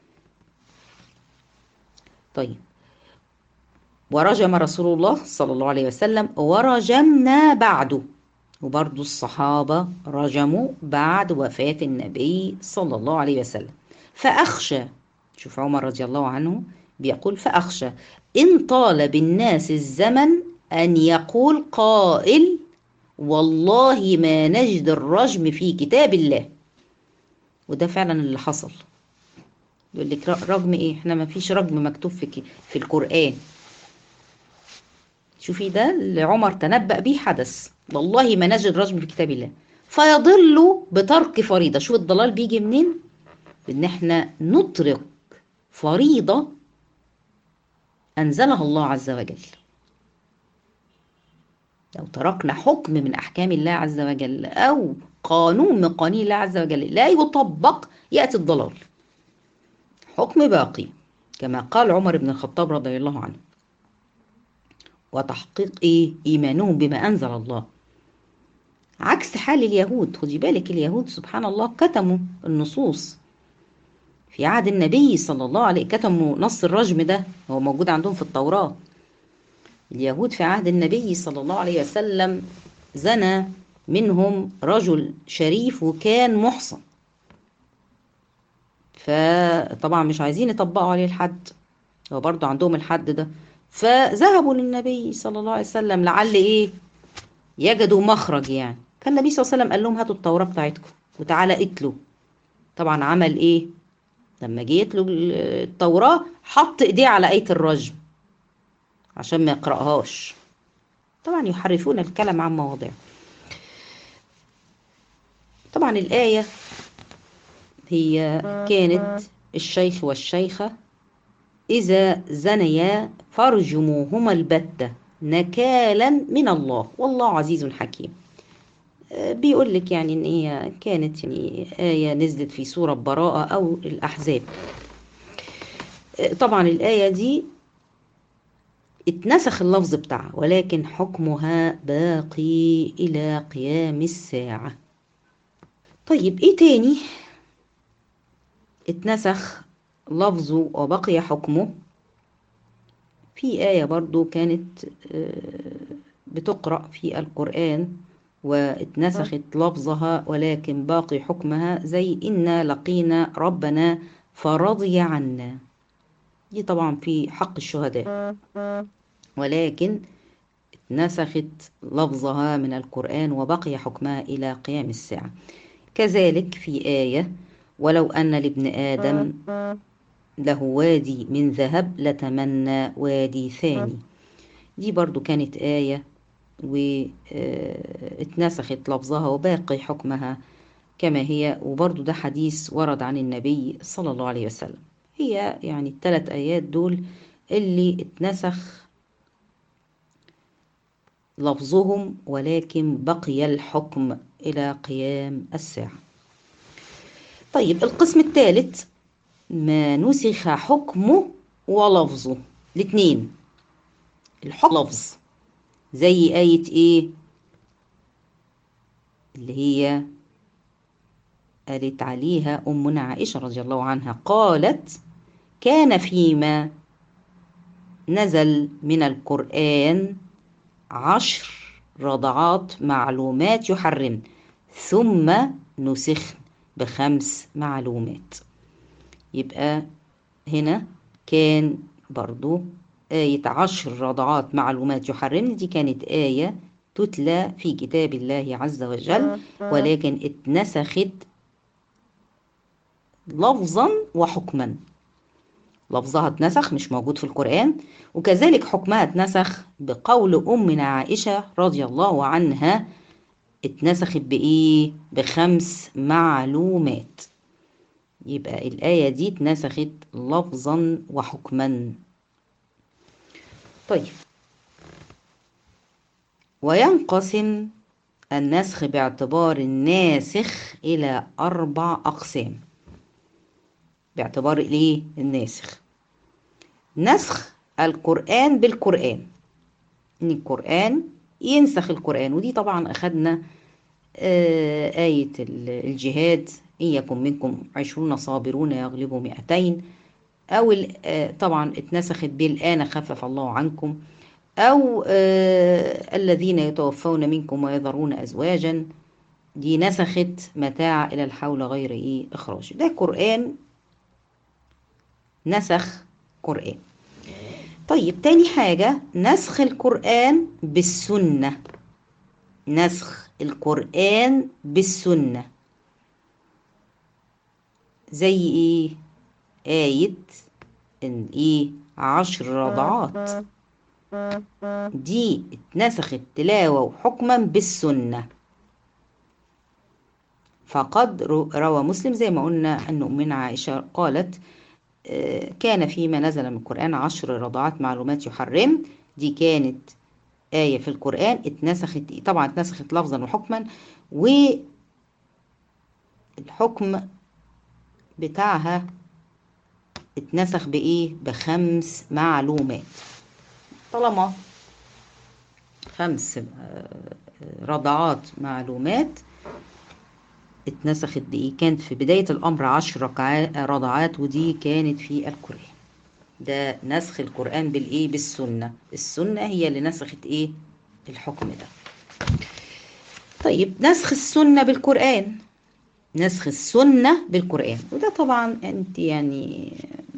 طيب ورجم رسول الله صلى الله عليه وسلم ورجمنا بعده وبرضو الصحابة رجموا بعد وفاة النبي صلى الله عليه وسلم فأخشى شوف عمر رضي الله عنه بيقول فأخشى إن طال بالناس الزمن أن يقول قائل والله ما نجد الرجم في كتاب الله وده فعلا اللي حصل يقول لك رجم ايه احنا ما فيش رجم مكتوب في في القرآن شوفي ده اللي عمر تنبأ به حدث والله ما نجد رجم في كتاب الله فيضل بترك فريضة شوف الضلال بيجي منين ان احنا نترك فريضة أنزلها الله عز وجل لو تركنا حكم من أحكام الله عز وجل أو قانون من قوانين الله عز وجل لا يطبق يأتي الضلال حكم باقي كما قال عمر بن الخطاب رضي الله عنه وتحقيق إيه؟ إيمانهم بما أنزل الله عكس حال اليهود خدي بالك اليهود سبحان الله كتموا النصوص في عهد النبي صلى الله عليه كتموا نص الرجم ده هو موجود عندهم في التوراة اليهود في عهد النبي صلى الله عليه وسلم زنى منهم رجل شريف وكان محصن فطبعا مش عايزين يطبقوا عليه الحد هو برضو عندهم الحد ده فذهبوا للنبي صلى الله عليه وسلم لعل ايه يجدوا مخرج يعني فالنبي صلى الله عليه وسلم قال لهم هاتوا التوراة بتاعتكم وتعالى اتلوا طبعا عمل ايه لما جه يتلو التوراة حط ايديه على آية الرجم عشان ما يقرأهاش طبعا يحرفون الكلام عن مواضعه طبعا الآية هي كانت الشيخ والشيخة إذا زنيا فارجموهما البتة نكالا من الله والله عزيز حكيم بيقول لك يعني ان هي كانت يعني آية نزلت في سورة براءة أو الأحزاب طبعا الآية دي اتنسخ اللفظ بتاعها ولكن حكمها باقي إلى قيام الساعة طيب ايه تاني اتنسخ لفظه وبقي حكمه في آية برضو كانت بتقرأ في القرآن واتنسخت لفظها ولكن باقي حكمها زي إنا لقينا ربنا فرضي عنا دي طبعا في حق الشهداء ولكن اتنسخت لفظها من القرآن وبقي حكمها إلى قيام الساعة كذلك في آية ولو أن لابن آدم له وادي من ذهب لتمنى وادي ثاني دي برضو كانت آية واتنسخت لفظها وباقي حكمها كما هي وبرضو ده حديث ورد عن النبي صلى الله عليه وسلم هي يعني الثلاث آيات دول اللي اتنسخ لفظهم ولكن بقي الحكم إلى قيام الساعة طيب القسم الثالث ما نسخ حكمه ولفظه الاثنين الحكم لفظ زي آية إيه اللي هي قالت عليها أمنا عائشة رضي الله عنها قالت كان فيما نزل من القرآن عشر رضعات معلومات يحرم ثم نسخ بخمس معلومات يبقى هنا كان برضو آية عشر رضعات معلومات يحرمن دي كانت آية تتلى في كتاب الله عز وجل ولكن اتنسخت لفظا وحكما لفظها اتنسخ مش موجود في القرآن وكذلك حكمها اتنسخ بقول أمنا عائشة رضي الله عنها اتنسخت بإيه؟ بخمس معلومات يبقى الآية دي اتنسخت لفظا وحكما طيب وينقسم النسخ باعتبار الناسخ إلى أربع أقسام باعتبار الايه الناسخ نسخ القرآن بالقرآن إن القرآن ينسخ القرآن ودي طبعا أخدنا آه آية الجهاد إن يكن منكم عشرون صابرون يغلبوا مئتين أو آه طبعا اتنسخت بالآن خفف الله عنكم أو آه الذين يتوفون منكم ويذرون أزواجا دي نسخت متاع إلى الحول غير إيه إخراج ده قرآن نسخ قرآن طيب تاني حاجة نسخ القرآن بالسنة نسخ القرآن بالسنة زي ايه آية ان ايه عشر رضعات دي اتنسخت تلاوة وحكما بالسنة فقد روى مسلم زي ما قلنا أن أمنا عائشة قالت كان فيما نزل من القرآن عشر رضعات معلومات يحرم دي كانت آية في القرآن اتنسخت طبعا اتنسخت لفظا وحكما والحكم بتاعها اتنسخ بإيه؟ بخمس معلومات طالما خمس رضعات معلومات اتنسخت بإيه؟ كانت في بداية الأمر عشر رضعات ودي كانت في القرآن ده نسخ القرآن بالإيه؟ بالسنة السنة هي اللي نسخت إيه؟ الحكم ده طيب نسخ السنة بالقرآن نسخ السنة بالقرآن وده طبعا انت يعني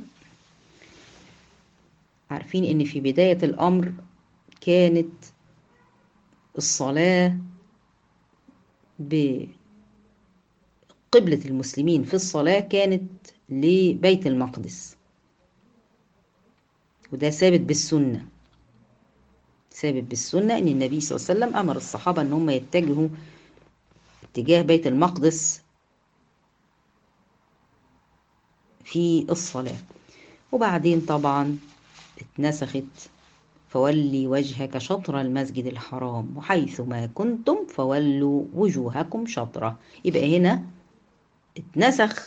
عارفين ان في بداية الامر كانت الصلاة بقبلة المسلمين في الصلاة كانت لبيت المقدس وده ثابت بالسنة ثابت بالسنة ان النبي صلى الله عليه وسلم امر الصحابة ان هم يتجهوا اتجاه بيت المقدس في الصلاة وبعدين طبعا اتنسخت فولي وجهك شطر المسجد الحرام وحيث ما كنتم فولوا وجوهكم شطرة يبقى هنا اتنسخ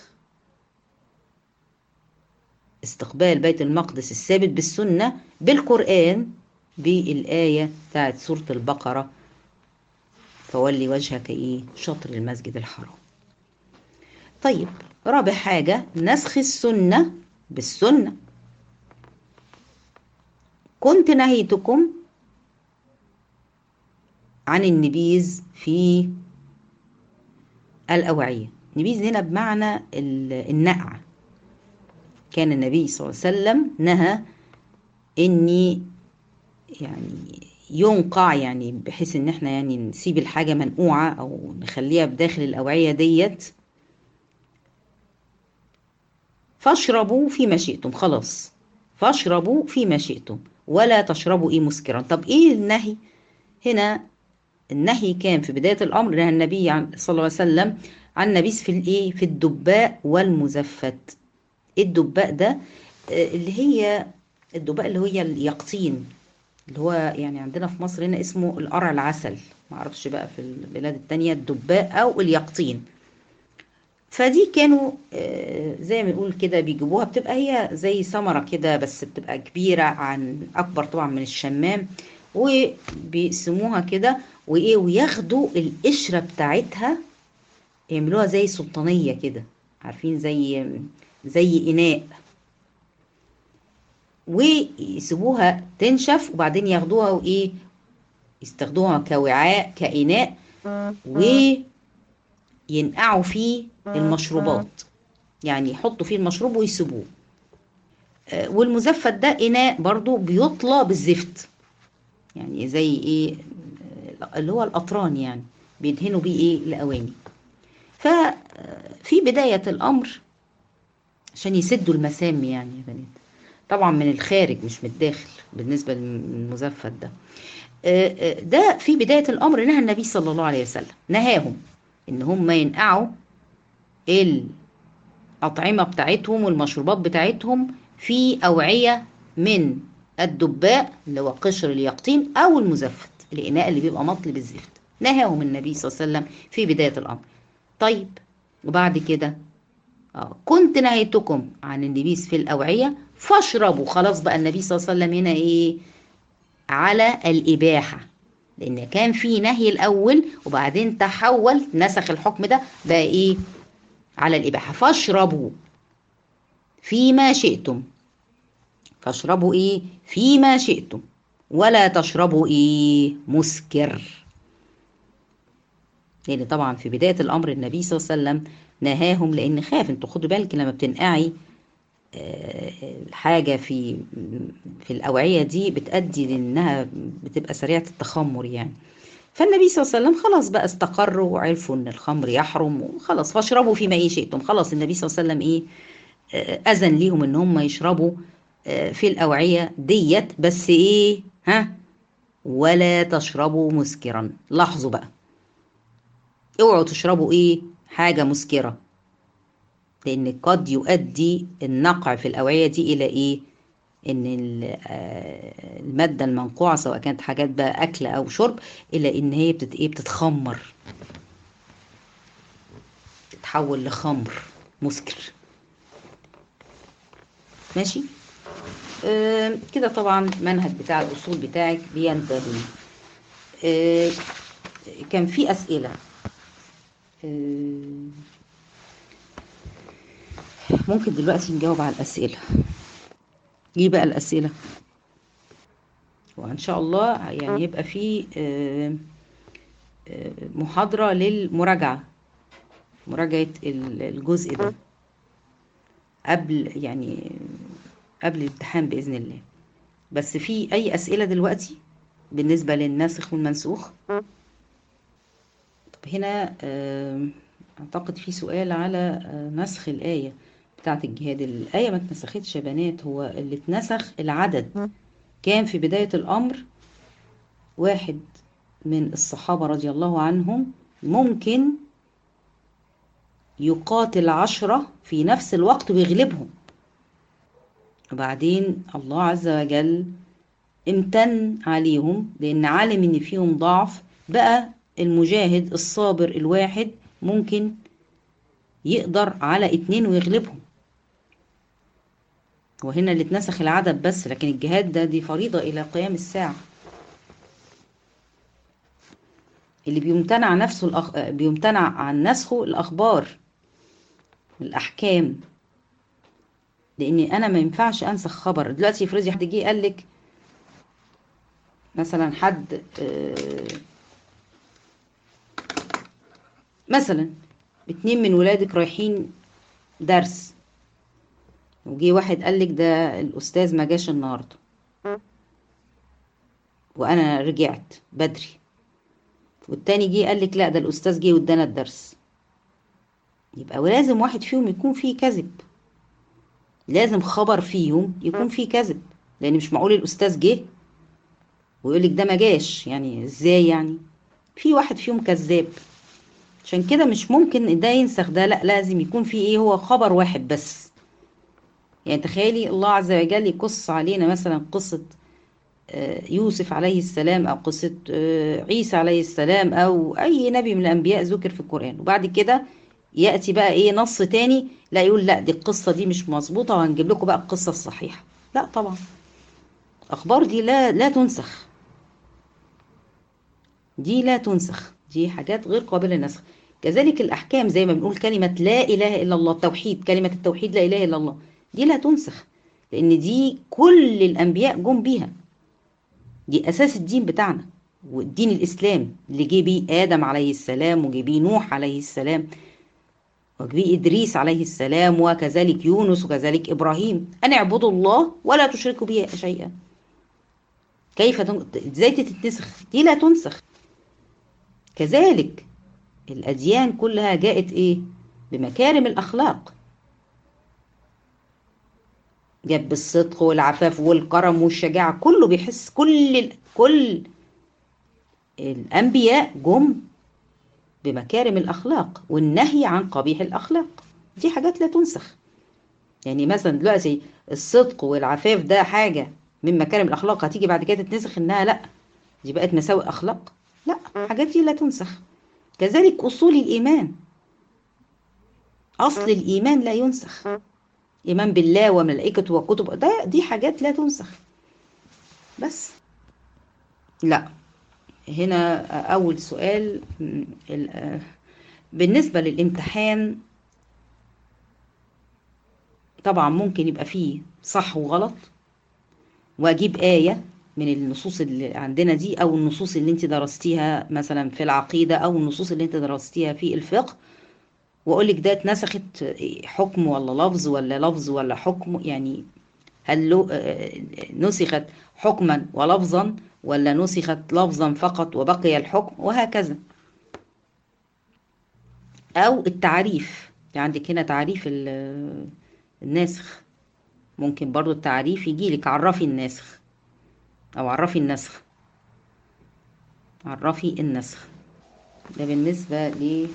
استقبال بيت المقدس الثابت بالسنة بالقرآن بالآية بتاعت سورة البقرة فولي وجهك ايه شطر المسجد الحرام طيب رابع حاجة نسخ السنة بالسنة كنت نهيتكم عن النبيذ في الأوعية نبيذ هنا بمعنى النقع كان النبي صلى الله عليه وسلم نهى إني يعني ينقع يعني بحيث ان احنا يعني نسيب الحاجة منقوعة او نخليها بداخل الأوعية ديت فاشربوا فيما شئتم خلاص فاشربوا فيما شئتم ولا تشربوا ايه مسكرا طب ايه النهي هنا النهي كان في بداية الأمر نهى النبي صلى الله عليه وسلم عن النبيذ في الايه في الدباء والمزفت الدباء ده اللي هي الدباء اللي هي اليقطين اللي هو يعني عندنا في مصر هنا اسمه القرع العسل معرفش بقى في البلاد التانية الدباء أو اليقطين فدي كانوا زي ما نقول كده بيجيبوها بتبقى هي زي ثمرة كده بس بتبقى كبيرة عن أكبر طبعا من الشمام وبيقسموها كده وإيه وياخدوا القشرة بتاعتها يعملوها زي سلطانية كده عارفين زي زي إناء ويسيبوها تنشف وبعدين ياخدوها وايه يستخدموها كوعاء كإناء وينقعوا فيه المشروبات يعني يحطوا فيه المشروب ويسيبوه والمزفت ده إناء برضو بيطلى بالزفت يعني زي ايه اللي هو القطران يعني بيدهنوا بيه ايه الأواني ففي بداية الأمر عشان يسدوا المسام يعني يا بنات طبعا من الخارج مش من الداخل بالنسبة للمزفت ده ده في بداية الأمر نهى النبي صلى الله عليه وسلم نهاهم إن هم ينقعوا الأطعمة بتاعتهم والمشروبات بتاعتهم في أوعية من الدباء اللي هو قشر اليقطين أو المزفت الإناء اللي بيبقى مطلي بالزفت نهاهم النبي صلى الله عليه وسلم في بداية الأمر طيب وبعد كده آه كنت نهيتكم عن النبيذ في الأوعية فاشربوا خلاص بقى النبي صلى الله عليه وسلم هنا ايه على الإباحة لأن كان في نهي الأول وبعدين تحول نسخ الحكم ده بقى ايه على الإباحة فاشربوا فيما شئتم فاشربوا ايه فيما شئتم ولا تشربوا ايه مسكر لأن يعني طبعا في بداية الأمر النبي صلى الله عليه وسلم نهاهم لأن خاف انتوا خدوا بالك لما بتنقعي الحاجة في في الأوعية دي بتأدي لأنها بتبقى سريعة التخمر يعني فالنبي صلى الله عليه وسلم خلاص بقى استقروا وعرفوا ان الخمر يحرم وخلاص فاشربوا فيما ايه شئتم خلاص النبي صلى الله عليه وسلم ايه اذن ليهم ان هم يشربوا في الاوعيه ديت بس ايه ها ولا تشربوا مسكرا لاحظوا بقى اوعوا تشربوا ايه حاجة مسكرة لان قد يؤدي النقع في الاوعية دي الى ايه ان المادة المنقوعة سواء كانت حاجات بقى اكل او شرب الى ان هي بتت ايه بتتخمر تتحول لخمر مسكر ماشي آه كده طبعا المنهج بتاع الاصول بتاعك بينتهي آه كان في اسئله آه ممكن دلوقتي نجاوب على الاسئله ايه بقى الاسئله وان شاء الله يعني يبقى في آه آه محاضره للمراجعه مراجعه الجزء ده قبل يعني قبل الامتحان بإذن الله بس في أي أسئلة دلوقتي بالنسبة للناسخ والمنسوخ طب هنا أعتقد في سؤال على نسخ الآية بتاعة الجهاد الآية ما اتنسختش يا بنات هو اللي اتنسخ العدد كان في بداية الأمر واحد من الصحابة رضي الله عنهم ممكن يقاتل عشرة في نفس الوقت ويغلبهم وبعدين الله عز وجل امتن عليهم لأن عالم إن فيهم ضعف بقى المجاهد الصابر الواحد ممكن يقدر على اتنين ويغلبهم وهنا اللي اتنسخ العدد بس لكن الجهاد ده دي فريضة إلى قيام الساعة اللي بيمتنع نفسه الأخ... بيمتنع عن نسخه الأخبار الأحكام لان انا ما ينفعش انسخ خبر دلوقتي افرضي حد جه قال لك مثلا حد مثلا اتنين من ولادك رايحين درس وجي واحد قال لك ده الاستاذ ما جاش النهارده وانا رجعت بدري والتاني جه قال لك لا ده الاستاذ جه وادانا الدرس يبقى ولازم واحد فيهم يكون فيه كذب لازم خبر فيهم يكون فيه كذب لان مش معقول الاستاذ جه ويقول لك ده ما جاش يعني ازاي يعني في واحد فيهم كذاب عشان كده مش ممكن ده ينسخ ده لا لازم يكون في ايه هو خبر واحد بس يعني تخيلي الله عز وجل يقص علينا مثلا قصة يوسف عليه السلام او قصة عيسى عليه السلام او اي نبي من الانبياء ذكر في القرآن وبعد كده ياتي بقى ايه نص تاني لا يقول لا دي القصه دي مش مظبوطه وهنجيب لكم بقى القصه الصحيحه لا طبعا اخبار دي لا لا تنسخ دي لا تنسخ دي حاجات غير قابله للنسخ كذلك الاحكام زي ما بنقول كلمه لا اله الا الله التوحيد كلمه التوحيد لا اله الا الله دي لا تنسخ لان دي كل الانبياء جم بيها دي اساس الدين بتاعنا والدين الاسلام اللي جه بيه ادم عليه السلام وجه بيه نوح عليه السلام وجه إدريس عليه السلام وكذلك يونس وكذلك إبراهيم أن اعبدوا الله ولا تشركوا به شيئا كيف تن... ازاي تتنسخ دي لا تنسخ كذلك الأديان كلها جاءت إيه بمكارم الأخلاق جاب بالصدق والعفاف والكرم والشجاعة كله بيحس كل ال... كل الأنبياء جم بمكارم الأخلاق والنهي عن قبيح الأخلاق دي حاجات لا تنسخ يعني مثلا دلوقتي الصدق والعفاف ده حاجة من مكارم الأخلاق هتيجي بعد كده تتنسخ إنها لأ دي بقت مساوئ أخلاق لا حاجات دي لا تنسخ كذلك أصول الإيمان أصل الإيمان لا ينسخ إيمان بالله وملائكته وكتب ده دي حاجات لا تنسخ بس لا هنا أول سؤال بالنسبة للامتحان طبعا ممكن يبقى فيه صح وغلط وأجيب آية من النصوص اللي عندنا دي أو النصوص اللي انت درستيها مثلا في العقيدة أو النصوص اللي انت درستيها في الفقه وأقول لك ده اتنسخت حكم ولا لفظ ولا لفظ ولا حكم يعني هل نسخت حكما ولفظا ولا نسخت لفظا فقط وبقي الحكم وهكذا أو التعريف عندك هنا تعريف الناسخ ممكن برضو التعريف يجي لك عرفي الناسخ او عرفي النسخ عرفي النسخ ده بالنسبة ل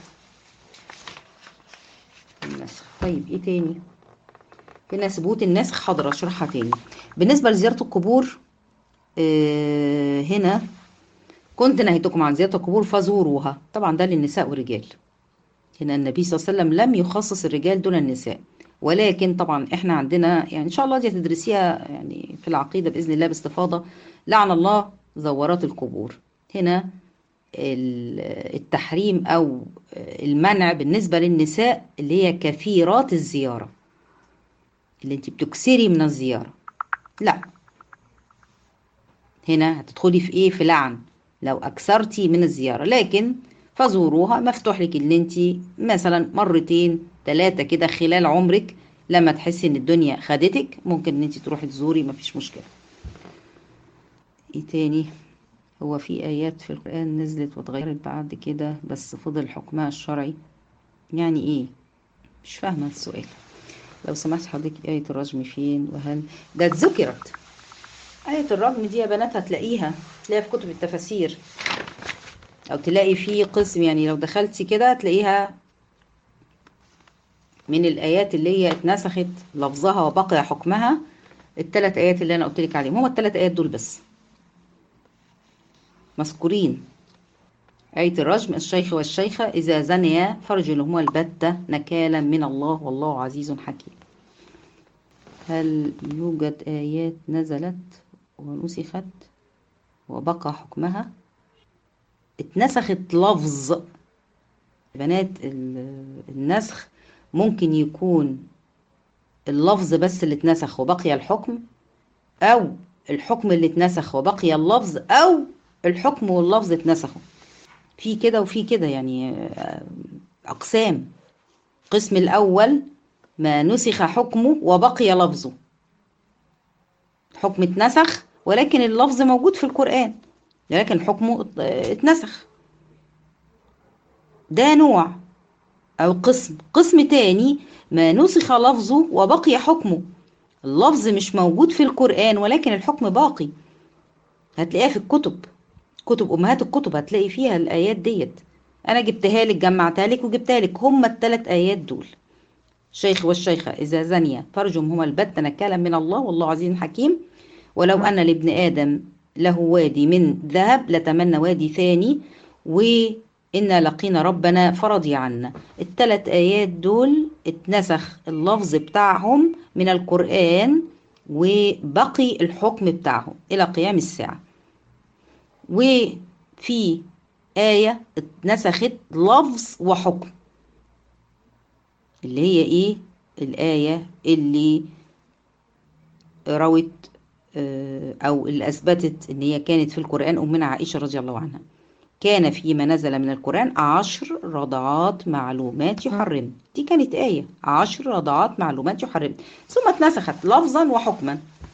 النسخ طيب ايه تاني هنا ثبوت النسخ حاضر اشرحها تاني بالنسبة لزيارة القبور آه هنا كنت نهيتكم عن زيارة القبور فزوروها طبعا ده للنساء والرجال هنا النبي صلى الله عليه وسلم لم يخصص الرجال دون النساء ولكن طبعا احنا عندنا يعني ان شاء الله دي تدرسيها يعني في العقيدة بإذن الله باستفاضة لعن الله زوارات القبور هنا التحريم او المنع بالنسبة للنساء اللي هي كثيرات الزيارة اللي انت بتكسري من الزيارة لا هنا هتدخلي في ايه في لعن لو اكثرتي من الزيارة لكن فزوروها مفتوح لك ان انت مثلا مرتين ثلاثة كده خلال عمرك لما تحسي ان الدنيا خدتك ممكن ان انت تروحي تزوري مفيش مشكلة ايه تاني هو في آيات في القرآن نزلت واتغيرت بعد كده بس فضل حكمها الشرعي يعني ايه مش فاهمة السؤال لو سمحت حضرتك آية الرجم فين وهل ده اتذكرت آية الرجم دي يا بنات هتلاقيها تلاقيها في كتب التفاسير أو تلاقي في قسم يعني لو دخلتي كده تلاقيها من الآيات اللي هي اتنسخت لفظها وبقي حكمها الثلاث آيات اللي أنا قلت لك عليهم هما الثلاث آيات دول بس مذكورين آية الرجم الشيخ والشيخة إذا زنيا فرجلهما البتة نكالا من الله والله عزيز حكيم هل يوجد آيات نزلت ونسخت وبقى حكمها اتنسخت لفظ بنات النسخ ممكن يكون اللفظ بس اللي اتنسخ وبقي الحكم أو الحكم اللي اتنسخ وبقي اللفظ أو الحكم واللفظ اتنسخوا في كده وفي كده يعني أقسام القسم الأول ما نسخ حكمه وبقي لفظه حكم اتنسخ ولكن اللفظ موجود في القرآن لكن حكمه اتنسخ ده نوع أو قسم قسم تاني ما نسخ لفظه وبقي حكمه اللفظ مش موجود في القرآن ولكن الحكم باقي هتلاقيها في الكتب كتب امهات الكتب هتلاقي فيها الايات ديت انا جبتها لك جمعتها لك وجبتها لك هما الثلاث ايات دول الشيخ والشيخة إذا زنيا فرجمهما البتة نكالا من الله والله عزيز حكيم ولو أن لابن آدم له وادي من ذهب لتمنى وادي ثاني وإنا لقينا ربنا فرضي عنا الثلاث آيات دول اتنسخ اللفظ بتاعهم من القرآن وبقي الحكم بتاعهم إلى قيام الساعة وفي آية اتنسخت لفظ وحكم اللي هي ايه الآية اللي روت أو اللي أثبتت إن هي كانت في القرآن أمنا عائشة رضي الله عنها كان فيما نزل من القرآن عشر رضعات معلومات يحرم دي كانت آية عشر رضعات معلومات يحرم ثم اتنسخت لفظا وحكما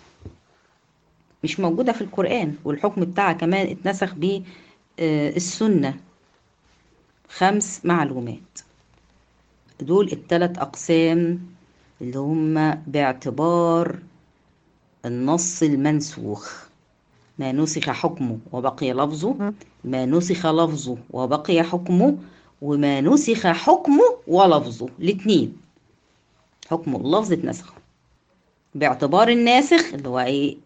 مش موجودة في القرآن والحكم بتاعها كمان اتنسخ بالسنة خمس معلومات دول التلات أقسام اللي هم باعتبار النص المنسوخ ما نسخ حكمه وبقي لفظه ما نسخ لفظه وبقي حكمه وما نسخ حكمه ولفظه الاتنين حكم اللفظ اتنسخ باعتبار الناسخ اللي هو ايه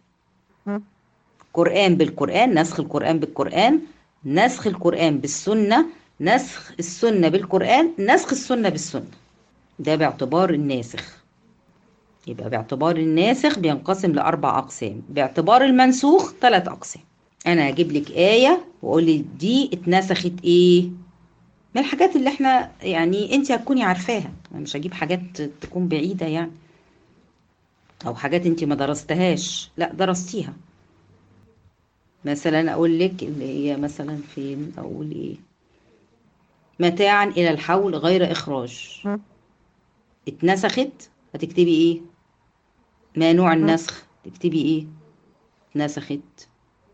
قرآن بالقرآن نسخ القرآن بالقرآن نسخ القرآن بالسنة نسخ السنة بالقرآن نسخ السنة بالسنة ده باعتبار الناسخ يبقى باعتبار الناسخ بينقسم لأربع أقسام باعتبار المنسوخ ثلاث أقسام أنا هجيب لك آية وأقول لك دي اتنسخت إيه من الحاجات اللي احنا يعني انت هتكوني عارفاها انا مش هجيب حاجات تكون بعيدة يعني او حاجات انت ما درستهاش لا درستيها مثلا اقول لك اللي هي مثلا فين اقول ايه متاعا الى الحول غير اخراج اتنسخت هتكتبي ايه ما نوع النسخ تكتبي ايه اتنسخت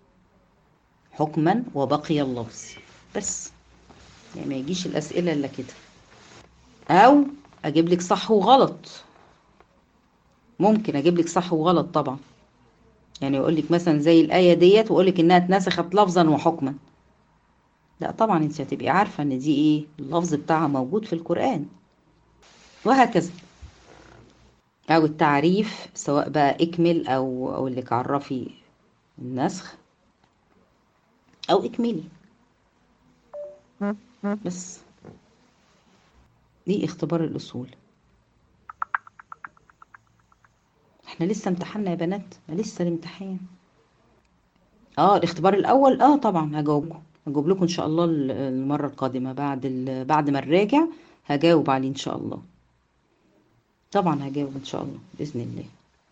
حكما وبقي اللفظ بس يعني ما يجيش الاسئله الا كده او اجيب لك صح وغلط ممكن اجيب لك صح وغلط طبعا يعني يقول لك مثلا زي الآية ديت ويقول لك إنها اتنسخت لفظا وحكما لا طبعا انت هتبقي عارفة ان دي ايه اللفظ بتاعها موجود في القرآن وهكذا او التعريف سواء بقى اكمل او او اللي عرفي النسخ او اكملي بس دي اختبار الاصول احنا لسه امتحنا يا بنات ما لسه الامتحان اه الاختبار الاول اه طبعا هجاوبكم هجاوب لكم ان شاء الله المره القادمه بعد بعد ما نراجع هجاوب عليه ان شاء الله طبعا هجاوب ان شاء الله باذن الله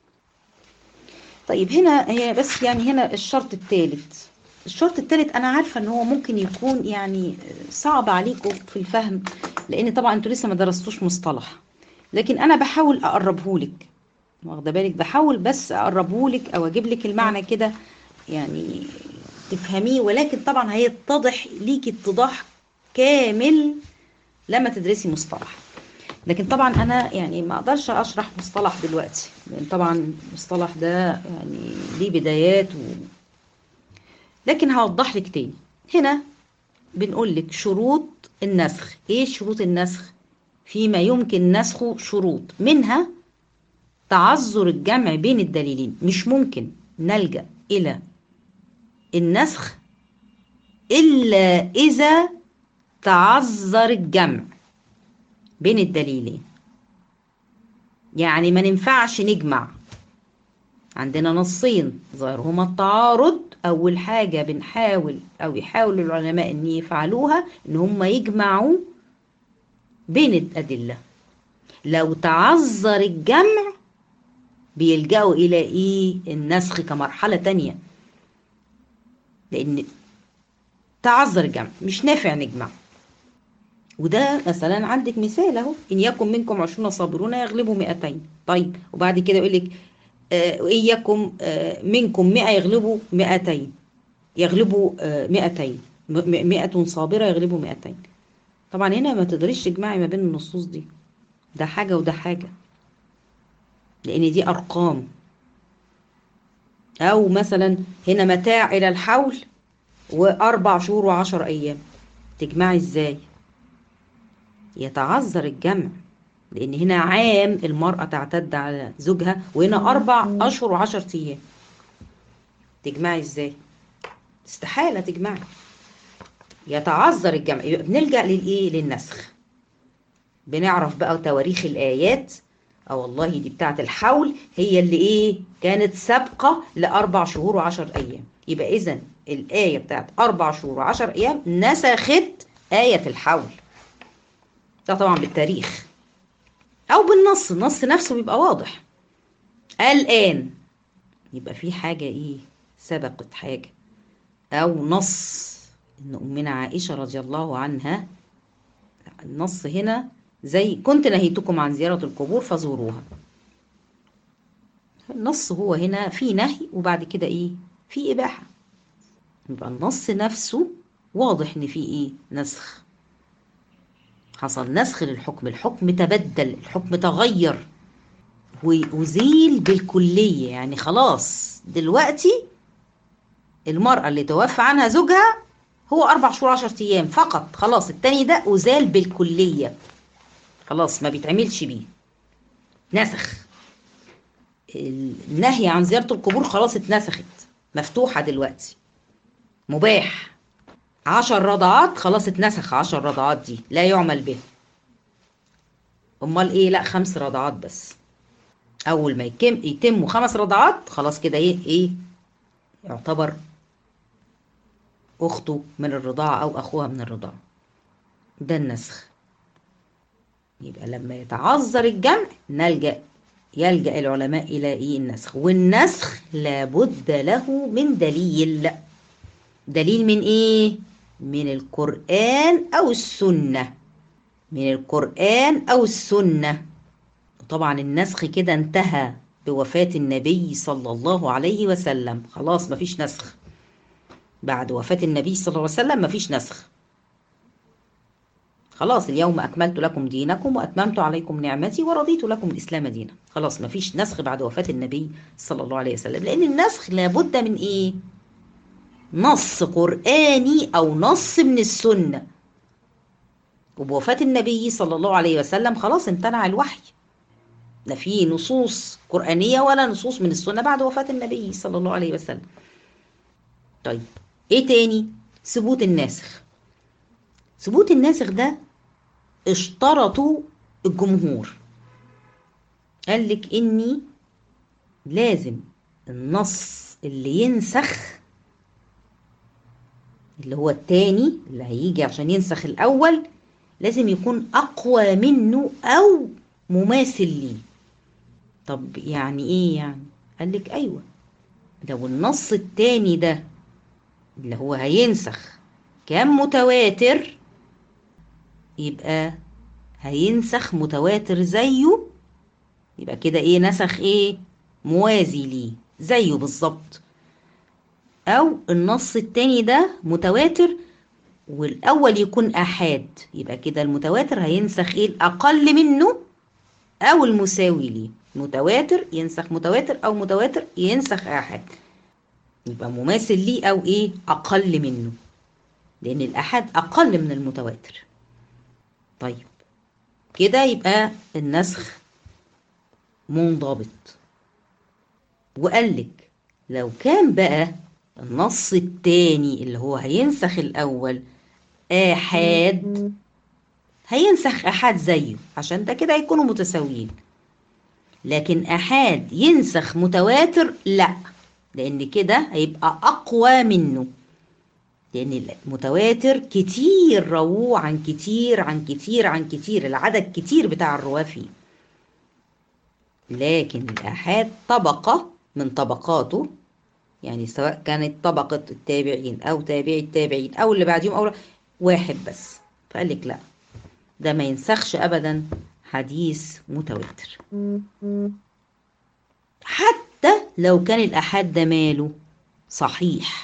طيب هنا هي بس يعني هنا الشرط الثالث الشرط الثالث انا عارفه ان هو ممكن يكون يعني صعب عليكم في الفهم لان طبعا انتوا لسه ما درستوش مصطلح لكن انا بحاول اقربه لك واخده بالك بحاول بس اقربه لك او اجيب لك المعنى كده يعني تفهميه ولكن طبعا هيتضح ليكي اتضاح كامل لما تدرسي مصطلح لكن طبعا انا يعني ما اقدرش اشرح مصطلح دلوقتي لان طبعا المصطلح ده يعني ليه بدايات و... لكن هوضح لك تاني هنا بنقول لك شروط النسخ ايه شروط النسخ فيما يمكن نسخه شروط منها تعذر الجمع بين الدليلين مش ممكن نلجأ إلى النسخ إلا إذا تعذر الجمع بين الدليلين يعني ما ننفعش نجمع عندنا نصين ظاهرهما التعارض أول حاجة بنحاول أو يحاول العلماء أن يفعلوها أن هم يجمعوا بين الأدلة لو تعذر الجمع بيلجأوا إلى إيه النسخ كمرحلة تانية لأن تعذر الجمع مش نافع نجمع وده مثلا عندك مثال اهو ان يكن منكم عشرون صابرون يغلبوا مئتين طيب وبعد كده يقول لك آه ان يكن آه منكم مئة يغلبوا مئتين يغلبوا آه مئتين مئة صابرة يغلبوا مئتين طبعا هنا ما تقدريش تجمعي ما بين النصوص دي ده حاجة وده حاجة لان دي ارقام او مثلا هنا متاع الى الحول واربع شهور وعشر ايام تجمعي ازاي يتعذر الجمع لان هنا عام المرأة تعتد على زوجها وهنا اربع اشهر وعشر ايام تجمعي ازاي استحالة تجمعي يتعذر الجمع يبقى بنلجأ للايه للنسخ بنعرف بقى تواريخ الايات اه والله دي بتاعت الحول هي اللي ايه كانت سابقة لأربع شهور وعشر أيام يبقى إذا الآية بتاعت أربع شهور وعشر أيام نسخت آية الحول ده طبعا بالتاريخ أو بالنص النص نفسه بيبقى واضح الآن يبقى في حاجة إيه سبقت حاجة أو نص إن أمنا عائشة رضي الله عنها النص هنا زي كنت نهيتكم عن زيارة القبور فزوروها النص هو هنا في نهي وبعد كده ايه في إباحة يبقى النص نفسه واضح ان في ايه نسخ حصل نسخ للحكم الحكم تبدل الحكم تغير وأزيل بالكلية يعني خلاص دلوقتي المرأة اللي توفى عنها زوجها هو أربع شهور عشر أيام فقط خلاص التاني ده أزال بالكلية خلاص ما بيتعملش بيه نسخ النهي عن زيارة القبور خلاص اتنسخت مفتوحة دلوقتي مباح عشر رضعات خلاص اتنسخ عشر رضعات دي لا يعمل به امال ايه لا خمس رضعات بس اول ما يتم يتموا خمس رضعات خلاص كده ايه ايه يعتبر اخته من الرضاعة او اخوها من الرضاعة ده النسخ يبقى لما يتعذر الجمع نلجأ يلجأ العلماء إلى إيه النسخ والنسخ لابد له من دليل دليل من إيه؟ من القرآن أو السنة من القرآن أو السنة طبعا النسخ كده انتهى بوفاة النبي صلى الله عليه وسلم خلاص مفيش نسخ بعد وفاة النبي صلى الله عليه وسلم مفيش نسخ خلاص اليوم أكملت لكم دينكم وأتممت عليكم نعمتي ورضيت لكم الإسلام دينا خلاص مفيش نسخ بعد وفاة النبي صلى الله عليه وسلم لأن النسخ لابد من إيه نص قرآني أو نص من السنة وبوفاة النبي صلى الله عليه وسلم خلاص امتنع الوحي لا في نصوص قرآنية ولا نصوص من السنة بعد وفاة النبي صلى الله عليه وسلم طيب ايه تاني ثبوت الناسخ ثبوت الناسخ ده اشترطوا الجمهور قال لك اني لازم النص اللي ينسخ اللي هو التاني اللي هيجي عشان ينسخ الاول لازم يكون اقوى منه او مماثل ليه طب يعني ايه يعني قال لك ايوه لو النص التاني ده اللي هو هينسخ كان متواتر يبقى هينسخ متواتر زيه يبقى كده ايه نسخ ايه موازي ليه زيه بالظبط او النص التاني ده متواتر والاول يكون احاد يبقى كده المتواتر هينسخ ايه الاقل منه او المساوي ليه متواتر ينسخ متواتر او متواتر ينسخ احاد يبقى مماثل ليه او ايه اقل منه لان الاحاد اقل من المتواتر طيب كده يبقى النسخ منضبط وقال لك لو كان بقى النص التاني اللي هو هينسخ الاول احاد هينسخ احاد زيه عشان ده كده هيكونوا متساويين لكن احاد ينسخ متواتر لا لان كده هيبقى اقوى منه لان المتواتر كتير رووه عن كتير عن كتير عن كتير العدد كتير بتاع الرواه فيه لكن الاحاد طبقه من طبقاته يعني سواء كانت طبقه التابعين او تابعي التابعين او اللي بعديهم او واحد بس فقال لك لا ده ما ينسخش ابدا حديث متواتر حتى لو كان الأحاد ده ماله صحيح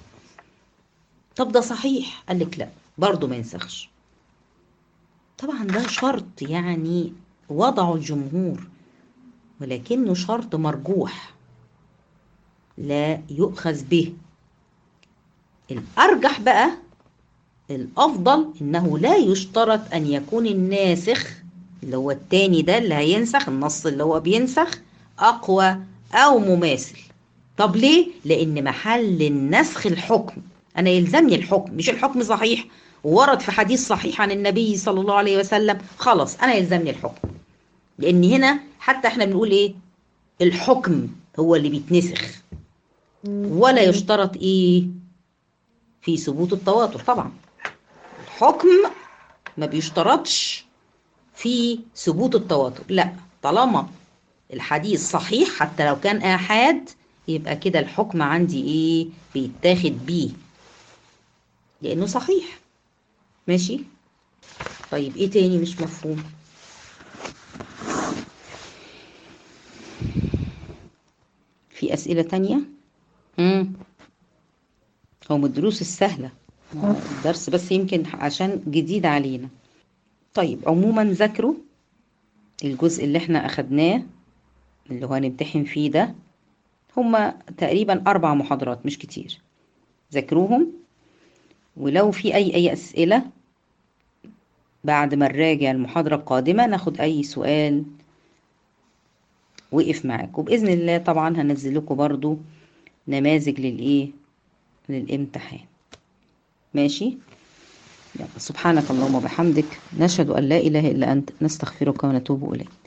طب ده صحيح قال لك لا برضه ما ينسخش طبعا ده شرط يعني وضعه الجمهور ولكنه شرط مرجوح لا يؤخذ به الأرجح بقى الأفضل إنه لا يشترط أن يكون الناسخ اللي هو التاني ده اللي هينسخ النص اللي هو بينسخ أقوى أو مماثل طب ليه؟ لأن محل النسخ الحكم أنا يلزمني الحكم مش الحكم صحيح ورد في حديث صحيح عن النبي صلى الله عليه وسلم خلاص أنا يلزمني الحكم لأن هنا حتى احنا بنقول إيه الحكم هو اللي بيتنسخ ولا يشترط إيه في ثبوت التواتر طبعا الحكم ما بيشترطش في ثبوت التواتر لا طالما الحديث صحيح حتى لو كان آحاد يبقى كده الحكم عندي ايه بيتاخد بيه لانه صحيح ماشي طيب ايه تاني مش مفهوم في اسئله تانية امم هو من الدروس السهله الدرس بس يمكن عشان جديد علينا طيب عموما ذاكروا الجزء اللي احنا اخدناه اللي هو هنمتحن فيه ده هما تقريبا أربع محاضرات مش كتير ذاكروهم ولو في أي أي أسئلة بعد ما نراجع المحاضرة القادمة ناخد أي سؤال وقف معاك وبإذن الله طبعا هنزل لكم برضو نماذج للإيه للامتحان ماشي يلا سبحانك اللهم وبحمدك نشهد أن لا إله إلا أنت نستغفرك ونتوب إليك